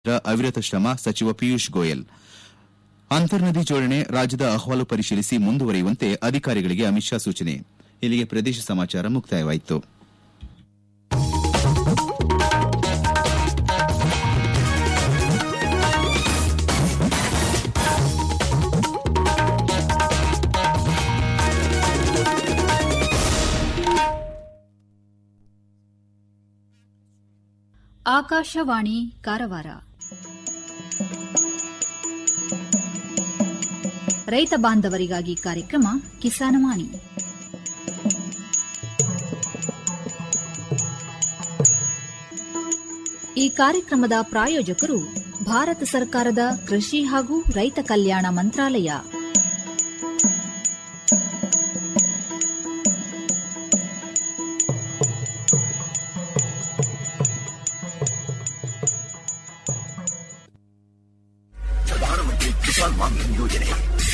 ಅವಿರತ ಶ್ರಮ ಸಚಿವ ಪಿಯೂಷ್ ಗೋಯಲ್ ಅಂತರ್ನದಿ ಜೋಡಣೆ ರಾಜ್ಯದ ಅಹವಾಲು ಪರಿಶೀಲಿಸಿ ಮುಂದುವರಿಯುವಂತೆ ಅಧಿಕಾರಿಗಳಿಗೆ ಅಮಿತ್ ಶಾ ಸೂಚನೆ ಇಲ್ಲಿಗೆ ಪ್ರದೇಶ ಸಮಾಚಾರ ಮುಕ್ತಾಯವಾಯಿತು ಆಕಾಶವಾಣಿ ಕಾರವಾರ ರೈತ ಬಾಂಧವರಿಗಾಗಿ ಕಾರ್ಯಕ್ರಮ ಕಿಸಾನವಾಣಿ ಈ ಕಾರ್ಯಕ್ರಮದ ಪ್ರಾಯೋಜಕರು ಭಾರತ ಸರ್ಕಾರದ ಕೃಷಿ ಹಾಗೂ ರೈತ ಕಲ್ಯಾಣ ಮಂತ್ರಾಲಯ ಪ್ರಧಾನಮಂತ್ರಿ ಕಿಸಾನ್ ಮಾನ್ಧನ್ ಯೋಜನೆ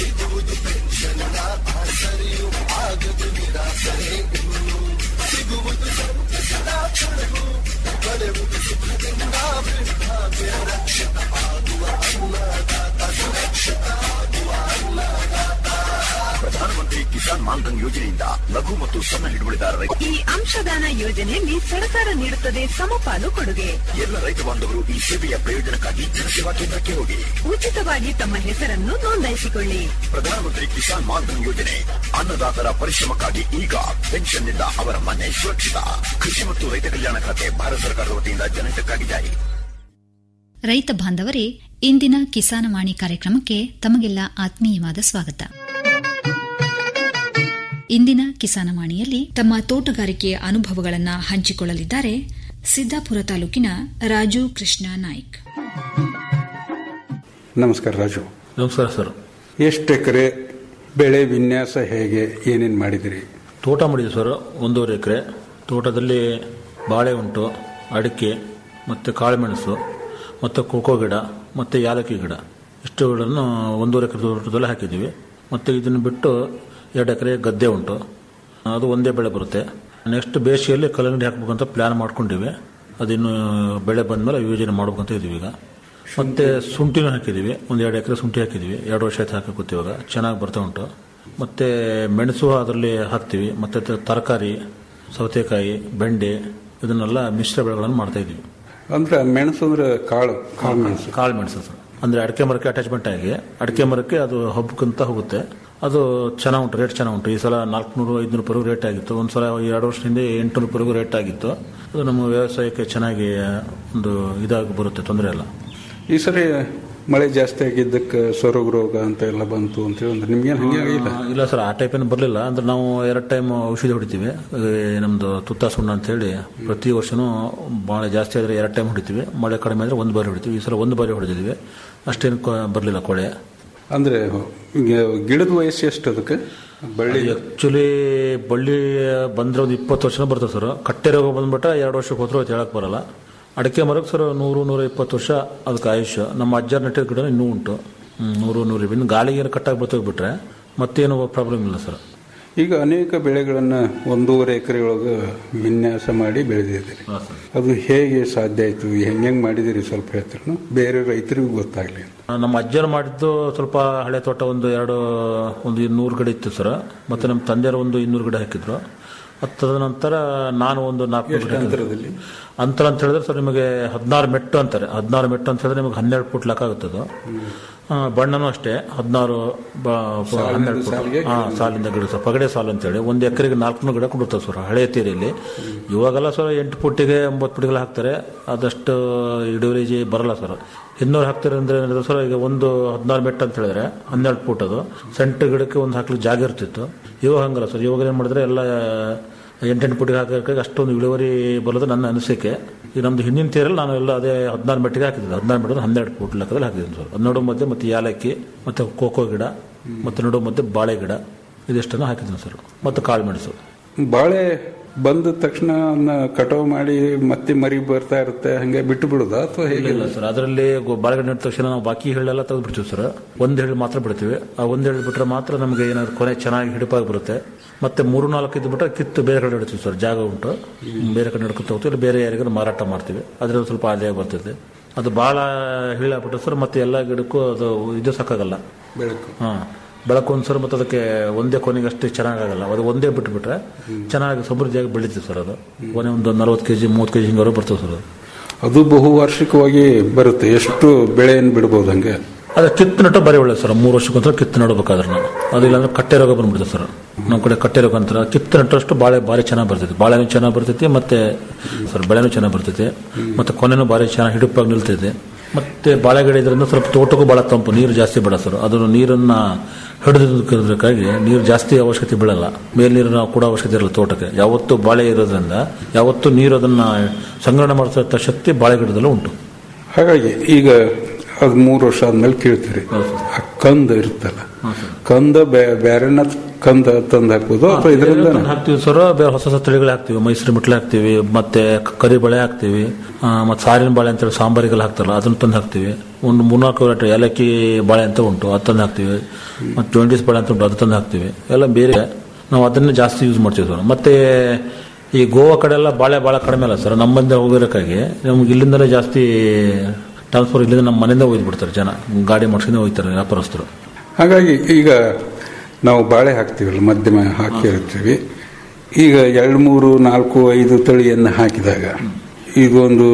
ಪ್ರಧಾನಮಂತ್ರಿ ಕಿಸಾನ್ ಮಾನ್ಧನ್ ಯೋಜನೆಯಿಂದ ಲಘು ಮತ್ತು ಸಣ್ಣ ಹಿಡುವಳಿದಾರ ರೈತ ಈ ಅಂಶದಾನ ಯೋಜನೆಯಲ್ಲಿ ಸರ್ಕಾರ ನೀಡುತ್ತದೆ ಸಮಪಾಲು ಕೊಡುಗೆ ಎಲ್ಲ ರೈತ ಬಾಂಧವರು ಈ ಸೇವೆಯ ಪ್ರಯೋಜನಕ್ಕಾಗಿ ಜನಸೇವಾ ಕೇಂದ್ರಕ್ಕೆ ಹೋಗಿ ಉಚಿತವಾಗಿ ತಮ್ಮ ಹೆಸರನ್ನು ನೋಂದಾಯಿಸಿಕೊಳ್ಳಿ ಪ್ರಧಾನಮಂತ್ರಿ ಕಿಸಾನ್ ಮಾನ್ಧನ್ ಯೋಜನೆ ಅನ್ನದಾತರ ಪರಿಶ್ರಮಕ್ಕಾಗಿ ಈಗ ಪೆನ್ಷನ್ನಿಂದ ಅವರ ಮನೆ ಸುರಕ್ಷಿತ ಕೃಷಿ ಮತ್ತು ರೈತ ಕಲ್ಯಾಣ ಖಾತೆ ಭಾರತ ಸರ್ಕಾರದ ವತಿಯಿಂದ ಜನಹಿತಕ್ಕಾಗಿ ಜಾರಿ ರೈತ ಬಾಂಧವರೇ ಇಂದಿನ ಕಿಸಾನವಾಣಿ ಕಾರ್ಯಕ್ರಮಕ್ಕೆ ತಮಗೆಲ್ಲ ಆತ್ಮೀಯವಾದ ಸ್ವಾಗತ ಇಂದಿನ ಕಿಸಾನವಾಣಿಯಲ್ಲಿ ತಮ್ಮ ತೋಟಗಾರಿಕೆಯ ಅನುಭವಗಳನ್ನು ಹಂಚಿಕೊಳ್ಳಲಿದ್ದಾರೆ ಸಿದ್ದಾಪುರ ತಾಲೂಕಿನ ರಾಜು ಕೃಷ್ಣ ನಾಯ್ಕ್ ನಮಸ್ಕಾರ ರಾಜು ನಮಸ್ಕಾರ ಸರ್ ಎಷ್ಟು ಎಕರೆ ಬೆಳೆ ವಿನ್ಯಾಸ ಹೇಗೆ ಏನೇನು ಮಾಡಿದಿರಿ ತೋಟ ಮಾಡಿದೆ ಸರ್ ಒಂದೂವರೆ ಎಕರೆ ತೋಟದಲ್ಲಿ ಬಾಳೆ ಉಂಟು ಅಡಿಕೆ ಮತ್ತು ಕಾಳುಮೆಣಸು ಮತ್ತು ಕೋಕೋ ಗಿಡ ಮತ್ತು ಯಾಲಕ್ಕಿ ಗಿಡ ಇಷ್ಟುಗಳನ್ನು ಒಂದೂವರೆ ಎಕರೆ ತೋಟದಲ್ಲಿ ಹಾಕಿದ್ದೀವಿ ಮತ್ತು ಇದನ್ನು ಬಿಟ್ಟು ಎರಡು ಎಕರೆ ಗದ್ದೆ ಉಂಟು ಅದು ಒಂದೇ ಬೆಳೆ ಬರುತ್ತೆ ನೆಕ್ಸ್ಟ್ ಬೇಸಿಗೆಯಲ್ಲಿ ಕಲ್ಲಂಗಡಿ ಹಾಕಬೇಕಂತ ಪ್ಲ್ಯಾನ್ ಮಾಡ್ಕೊಂಡಿವಿ ಅದಿನ್ನು ಬೆಳೆ ಬಂದಮೇಲೆ ಯೋಜನೆ ಮಾಡ್ಬೇಕಂತ ಇದ್ದೀವಿ ಈಗ ಮತ್ತೆ ಶುಂಠಿನೂ ಹಾಕಿದ್ದೀವಿ ಒಂದು ಎರಡು ಎಕರೆ ಶುಂಠಿ ಹಾಕಿದ್ದೀವಿ ಎರಡು ವರ್ಷ ಆಯ್ತು ಹಾಕಿ ಇವಾಗ ಚೆನ್ನಾಗಿ ಬರ್ತಾ ಉಂಟು ಮತ್ತೆ ಮೆಣಸು ಅದರಲ್ಲಿ ಹಾಕ್ತೀವಿ ಮತ್ತೆ ತ- ತರಕಾರಿ ಸೌತೆಕಾಯಿ ಬೆಂಡೆ ಇದನ್ನೆಲ್ಲ ಮಿಶ್ರ ಬೆಳೆಗಳನ್ನು ಮಾಡ್ತಾ ಇದ್ದೀವಿ ಅಂದ್ರೆ ಮೆಣಸು ಅಂದ್ರೆ ಕಾಳು ಕಾಳು ಮೆಣಸು ಕಾಳು ಮೆಣಸು ಸರ್ ಅಂದರೆ ಅಡಿಕೆ ಮರಕ್ಕೆ ಅಟ್ಯಾಚ್ಮೆಂಟ್ ಆಗಿ ಅಡಿಕೆ ಮರಕ್ಕೆ ಅದು ಹಬ್ಬಕ್ಕಂತ ಹೋಗುತ್ತೆ ಅದು ಚೆನ್ನಾಗಿ ಉಂಟು ರೇಟ್ ಚೆನ್ನಾಗಿ ಉಂಟು ಈ ಸಲ ನಾಲ್ಕುನೂರು ಐದುನೂರು ರೂಪಾಯಿಗೂ ರೇಟ್ ಆಗಿತ್ತು ಒಂದು ಸಲ ಎರಡು ವರ್ಷದ ಹಿಂದೆ ಎಂಟುನೂರು ರೂಪಾಯಿಗೂ ರೇಟ್ ಆಗಿತ್ತು ಅದು ನಮ್ಮ ವ್ಯವಸಾಯಕ್ಕೆ ಚೆನ್ನಾಗಿ ಒಂದು ಇದಾಗಿ ಬರುತ್ತೆ ತೊಂದರೆ ಇಲ್ಲ ಈ ಸರಿ ಮಳೆ ಜಾಸ್ತಿ ಆಗಿದ್ದಕ್ಕೆ ಸೊರಗು ರೋಗ ಅಂತ ಎಲ್ಲ ಬಂತು ಅಂತ ಹೇಳಿ ಅಂದ್ರೆ ನಿಮ್ಗೇನು ಹಂಗೆ ಆಗಿಲ್ಲ ಆ, ಇಲ್ಲ ಸರ್ ಆ ಟೈಪ್ ಏನು ಬರಲಿಲ್ಲ ಅಂದ್ರೆ ನಾವು ಎರಡು ಟೈಮ್ ಔಷಧಿ ಹೊಡಿತೀವಿ ಈ ನಮ್ದು ತುತ್ತ ಸುಣ್ಣ ಅಂತ ಹೇಳಿ ಪ್ರತಿ ವರ್ಷನೂ ಭಾಳ ಜಾಸ್ತಿ ಆದರೆ ಎರಡು ಟೈಮ್ ಹೊಡಿತೀವಿ ಮಳೆ ಕಡಿಮೆ ಆದರೆ ಒಂದು ಬಾರಿ ಹೊಡಿತೀವಿ ಈ ಸಲ ಒಂದು ಬಾರಿ ಹೊಡೆದಿದ್ದೀವಿ ಅಷ್ಟೇನು ಬರಲಿಲ್ಲ ಕೊಳೆ ಅಂದ್ರೆ ಈಗ ಗಿಡದ ವಯಸ್ಸು ಎಷ್ಟು ಅದಕ್ಕೆ ಬಳ್ಳಿ ಆ್ಯಕ್ಚುಲಿ ಬಳ್ಳಿ ಬಂದರೆ ಒಂದು ಇಪ್ಪತ್ತು ವರ್ಷನೂ ಬರ್ತದೆ ಸರ್ ಕಟ್ಟೆ ರೋಗ ಬಂದ್ಬಿಟ್ರೆ ಎರಡು ವರ್ಷಕ್ಕೆ ಹೋದ್ರೂ ಅದು ಹೇಳಕ್ಕೆ ಬರಲ್ಲ ಅಡಿಕೆ ಮರಕ್ಕೆ ಸರ್ ನೂರು ನೂರ ಇಪ್ಪತ್ತು ವರ್ಷ ಅದಕ್ಕೆ ಆಯುಷ್ಯ ನಮ್ಮ ಅಜ್ಜರ ನೆಟ್ಟಿದ ಗಿಡ ಇನ್ನೂ ಉಂಟು ಹ್ಮ್, ನೂರು ನೂರು ಇನ್ನು ಗಾಳಿಗೆ ಏನು ಕಟ್ಟಾಗಿ ಬರ್ತೋಗ್ಬಿಟ್ರೆ ಮತ್ತೇನು ಪ್ರಾಬ್ಲಮ್ ಇಲ್ಲ ಸರ್ ಈಗ ಅನೇಕ ಬೆಳೆಗಳನ್ನ ಒಂದೂವರೆ ಎಕರೆ ಒಳಗೆ ವಿನ್ಯಾಸ ಮಾಡಿ ಬೆಳೆದಿದ್ದೀರಿ ಅದು ಹೇಗೆ ಸಾಧ್ಯ ಆಯ್ತು ಹೆಂಗ್ ಹೆಂಗ್ ಮಾಡಿದಿರಿ ಸ್ವಲ್ಪ ಹೇಳ್ತೀರ ಬೇರೆ ರೈತರಿಗೂ ಗೊತ್ತಾಗ್ಲಿ ಅಂತ ನಮ್ಮ ಅಜ್ಜರು ಮಾಡಿದ್ದು ಸ್ವಲ್ಪ ಹಳೆ ತೋಟ ಒಂದು ಎರಡು ಒಂದು ಇನ್ನೂರು ಗಿಡ ಇತ್ತು ಸರ್ ಮತ್ತೆ ನಮ್ಮ ತಂದೆಯವರು ಒಂದು ಇನ್ನೂರು ಗಿಡ ಹಾಕಿದ್ರು ಹತ್ತದ ನಂತರ ನಾನು ಒಂದು ನಾಲ್ಕು ಗಿಡ ಹಾಕಿದ್ದೆ. ಅಂತರದಲ್ಲಿ? ಅಂತರ ಅಂತ ಹೇಳಿದ್ರೆ ಸರ್ ನಿಮಗೆ ಹದಿನಾರು ಮೆಟ್ಟು ಅಂತಾರೆ ಹದಿನಾರು ಮೆಟ್ಟು ಅಂತ ಹೇಳಿದ್ರೆ ನಿಮಗೆ ಹನ್ನೆರಡು ಫುಟ್ ಲೆಕ್ಕ ಆಗುತ್ತೆ ಅದು ಆ, ಬಣ್ಣನೂ ಅಷ್ಟೇ ಹದಿನಾರು ಹನ್ನೆರಡು ಸಾಲಿಗೆ ಫುಟ್ ಹಾಂ ಸಾಲಿಂದ ಗಿಡ ಸರ್ ಪಗಡೆ ಸಾಲು ಅಂತೇಳಿ ಒಂದು ಎಕರೆಗೆ ನಾಲ್ಕು ಗಿಡ ಕೊಡುತ್ತೆ ಸರ್ ಹಳೆ ತೀರಿಯಲ್ಲಿ ಇವಾಗೆಲ್ಲ ಸರ್ ಎಂಟು ಫುಟ್ಟಿಗೆ ಒಂಬತ್ತು ಫುಟ್ಗೆಲ್ಲ ಹಾಕ್ತಾರೆ ಆದಷ್ಟು ಇಳುವರಿ ಬರಲ್ಲ ಸರ್ ಇನ್ನೂರು ಹಾಕ್ತಾರೆ ಅಂದ್ರೆ ಏನಿದೆ ಸರ್ ಈಗ ಒಂದು ಹದಿನಾರು ಮೆಟ್ ಅಂತ ಹೇಳಿದ್ರೆ ಹನ್ನೆರಡು ಫುಟ್ ಅದು ಸೆಂಟ್ ಗಿಡಕ್ಕೆ ಒಂದು ಹಾಕ್ಲಿಕ್ಕೆ ಜಾಗ ಇರ್ತಿತ್ತು ಇವಾಗ ಹಂಗಲ್ಲ ಸರ್ ಇವಾಗ ಏನು ಮಾಡಿದ್ರೆ ಎಲ್ಲ ಎಂಟೆಂಟು ಫುಟ್ಟಿಗೆ ಹಾಕೋಕೆ ಅಷ್ಟೊಂದು ಇಳುವರಿ ಬರೋದು ನನ್ನ ಅನಿಸಿಕೆ ಈಗ ನಮ್ದು ಹಿಂದಿನ ತೀರಲ್ಲಿ ನಾನು ಎಲ್ಲ ಅದೇ ಹದಿನಾರು ಮೆಟ್ಟಿಗೆ ಹಾಕಿದ್ದೆ ಹದಿನಾರು ಮೆಟ್ಟಿಗೆ ಹನ್ನೆರಡು ಫುಟ್ ಲೆಕ್ಕದಲ್ಲಿ ಹಾಕಿದ್ದೀನಿ ಸರ್ ಅದು ನಡು ಮಧ್ಯೆ ಮತ್ತೆ ಯಾಲಕ್ಕಿ ಮತ್ತೆ ಕೋಕೋ ಗಿಡ ಮತ್ತೆ ನಡು ಮಧ್ಯೆ ಬಾಳೆ ಗಿಡ ಇದಿಷ್ಟನ್ನು ಹಾಕಿದ್ದೀನಿ ಸರ್ ಮತ್ತು ಕಾಳು ಮೆಣಸು ಬಾಳೆ ಬಂದ ತಕ್ಷಣ ಅದನ್ನ ಕಟಾವು ಮಾಡಿ ಮತ್ತೆ ಮರಿ ಬರ್ತಾ ಇರುತ್ತೆ ಹಂಗೆ ಬಿಟ್ಟು ಬಿಡುದಾ ಅಥವಾ ಹೇಗೆ ಇಲ್ಲ ಸರ್ ಅದರಲ್ಲಿ ಬಾಳೆಗಿಡ ನೆಟ್ಟ ತಕ್ಷಣ ನಾವು ಬಾಕಿ ಹಳ್ಳೆಲ್ಲ ತೆಗೆದು ಬಿಡ್ತೀವಿ ಸರ್ ಒಂದು ಹೇಳಿ ಮಾತ್ರ ಬಿಡ್ತೀವಿ ಆ ಒಂದು ಹೇಳಿ ಬಿಟ್ರೆ ಮಾತ್ರ ನಮಗೆ ಏನಾದ್ರು ಕೊನೆ ಚೆನ್ನಾಗಿ ಹಿಡಿಪಾಗಿ ಬರುತ್ತೆ ಮತ್ತೆ ಮೂರು ನಾಲ್ಕು ಇದ್ದು ಬಿಟ್ರೆ ಕಿತ್ತು ಬೇರೆ ಕಡೆ ಇಡ್ತೀವಿ ಸರ್ ಜಾಗ ಉಂಟು ಬೇರೆ ಕಡೆ ನಡ್ಕೊತ ಹೋಗ್ತೀವಿ ಇಲ್ಲ ಬೇರೆ ಯಾರಿಗಾರು ಮಾರಾಟ ಮಾಡ್ತೀವಿ ಅದರಿಂದ ಸ್ವಲ್ಪ ಆದಾಯ ಬರ್ತದೆ ಅದು ಭಾಳ ಹೀಳಾಗ್ಬಿಟ್ಟು ಸರ್ ಮತ್ತೆ ಎಲ್ಲ ಗಿಡಕ್ಕೂ ಅದು ಇದು ಸಾಕಾಗಲ್ಲ ಬೆಳಕು ಹಾಂ ಬೆಳಕು ಒಂದು ಸರ್ ಮತ್ತೆ ಅದಕ್ಕೆ ಒಂದೇ ಕೊನೆಗೆ ಅಷ್ಟು ಚೆನ್ನಾಗಾಗಲ್ಲ ಅದು ಒಂದೇ ಬಿಟ್ಬಿಟ್ರೆ ಚೆನ್ನಾಗಿ ಸಮೃದ್ಧಿಯಾಗಿ ಬೆಳೀತದೆ ಸರ್ ಅದು ಕೊನೆ ಒಂದು ನಲ್ವತ್ತು ಕೆ ಜಿ ಮೂವತ್ತು ಕೆ ಜಿ ಹಿಂಗಾರು ಬರ್ತದೆ ಸರ್ ಅದು ಅದು ಬಹುವಾರ್ಷಿಕವಾಗಿ ಬರುತ್ತೆ ಎಷ್ಟು ಬೆಳೆಯನ್ನು ಬಿಡ್ಬೋದು ಹಂಗೆ ಅದು ಕಿತ್ತು ನಟ್ಟು ಬರೀ ಒಳ್ಳೆ ಸರ್ ಮೂರು ವರ್ಷಕ್ಕೊಂಥರ ಕಿತ್ತು ನಡಬೇಕಾದ್ರೆ ನಾವು ಅದು ಇಲ್ಲಾಂದ್ರೆ ಕಟ್ಟೆ ರೋಗ ಬಂದ್ಬಿಡುತ್ತೆ ಸರ್ ನಮ್ಮ ಕಡೆ ಕಟ್ಟೆ ರೋಗ ಅಂತಾರೆ ಕಿತ್ತು ನಟ್ಟಷ್ಟು ಬಾಳೆ ಭಾರಿ ಚೆನ್ನಾಗಿ ಬರ್ತೈತಿ ಬಾಳೆನೂ ಚೆನ್ನಾಗಿ ಬರ್ತೈತಿ ಮತ್ತೆ ಸರ್ ಬೆಳೆನೂ ಚೆನ್ನಾಗಿ ಬರ್ತೈತಿ ಮತ್ತೆ ಕೊನೆನೂ ಭಾರಿ ಚೆನ್ನಾಗಿ ಹಿಡುಪಾಗಿ ನಿಲ್ತೈತೆ ಮತ್ತೆ ಬಾಳೆ ಗಿಡ ಇದರಿಂದ ಸ್ವಲ್ಪ ತೋಟಕ್ಕೂ ಭಾಳ ತಂಪು ನೀರು ಜಾಸ್ತಿ ಬೇಡ ಸರ್ ಅದನ್ನು ನೀರನ್ನ ಹಿಡಿದಕ್ಕಾಗಿ ನೀರು ಜಾಸ್ತಿ ಅವಶ್ಯಕತೆ ಬೀಳಲ್ಲ ಮೇಲ್ ನೀರು ನಾವು ಕೂಡ ಅವಶ್ಯಕತೆ ಇರಲ್ಲ ತೋಟಕ್ಕೆ ಯಾವತ್ತೂ ಬಾಳೆ ಇರೋದ್ರಿಂದ ಯಾವತ್ತೂ ನೀರು ಅದನ್ನ ಸಂಗ್ರಹಣೆ ಮಾಡಿಸೋ ಶಕ್ತಿ ಬಾಳೆ ಗಿಡದಲ್ಲೂ ಉಂಟು ಹಾಗಾಗಿ ಈಗ ಅದು ಮೂರು ವರ್ಷ ಆದ್ಮೇಲೆ ಕೀಳ್ತೀರಿ ಆ ಕಂದ ಇರುತ್ತಲ್ಲ ಕಂದ ಬೇರೆನ ಕಂದ ತಂದು ಹಾಕ್ಬೋದು ಅಥವಾ ಇದರಿಂದ ತಂದು ಹಾಕ್ತಿವಿ ಸರ್ ಬೇರೆ ಹೊಸ ಹೊಸ ತಳಿಗಳು ಹಾಕ್ತಿವಿ ಮೈಸೂರು ಮಿಟ್ಲೆ ಹಾಕ್ತಿವಿ ಮತ್ತೆ ಕ- ಕರಿ ಬಳೆ ಹಾಕ್ತಿವಿ ಆ, ಮತ್ತೆ ಸಾರಿನ ಬಾಳೆ ಅಂತೇಳಿ ಸಾಂಬಾರಿಗೆಲ್ಲ ಹಾಕ್ತಾರಲ್ಲ ಅದನ್ನ ತಂದು ಹಾಕ್ತಿವಿ ಒಂದು ಮೂರ್ನಾಲ್ಕು ವೆರೈಟಿ ಏಲಕ್ಕಿ ಬಾಳೆ ಅಂತ ಉಂಟು ಅದು ತಂದು ಹಾಕ್ತಿವಿ ಮತ್ತೆ ಜೊಂಡಿಸ್ ಬಾಳೆ ಅಂತ ಉಂಟು ಅದು ತಂದು ಹಾಕ್ತಿವಿ ಎಲ್ಲ ಬೇರೆ ನಾವು ಅದನ್ನೇ ಜಾಸ್ತಿ ಯೂಸ್ ಮಾಡ್ತೀವಿ ಸರ್ ಮತ್ತೆ ಈ ಗೋವಾ ಕಡೆ ಎಲ್ಲ ಬಾಳೆ ಭಾಳ ಕಡಿಮೆ ಅಲ್ಲ ಸರ್ ನಮ್ಮಿಂದ ಹೋಗಿರೋಕ್ಕಾಗಿ ನಮ್ಗೆ ಇಲ್ಲಿಂದಲೇ ಜಾಸ್ತಿ ಟ್ರಾನ್ಸ್ಫರ್ ಇಲ್ಲಿಂದ ನಮ್ಮ ಮನೆಯಿಂದ ಒಯ್ದು ಬಿಡ್ತಾರೆ ಜನ ಗಾಡಿ ಮಾಡ್ಸ್ಕೊಂಡು ಹೋಗ್ತಾರೆ ವ್ಯಾಪಾರಸ್ಥರು ಹಾಗಾಗಿ ಈಗ ನಾವು ಬಾಳೆ ಹಾಕ್ತೀವಲ್ಲ ಮಧ್ಯಮ ಹಾಕಿರ್ತೀವಿ ಈಗ ಎರಡು ಮೂರು ನಾಲ್ಕು ಐದು ತಳಿಯನ್ನು ಹಾಕಿದಾಗ ಇದೊಂದು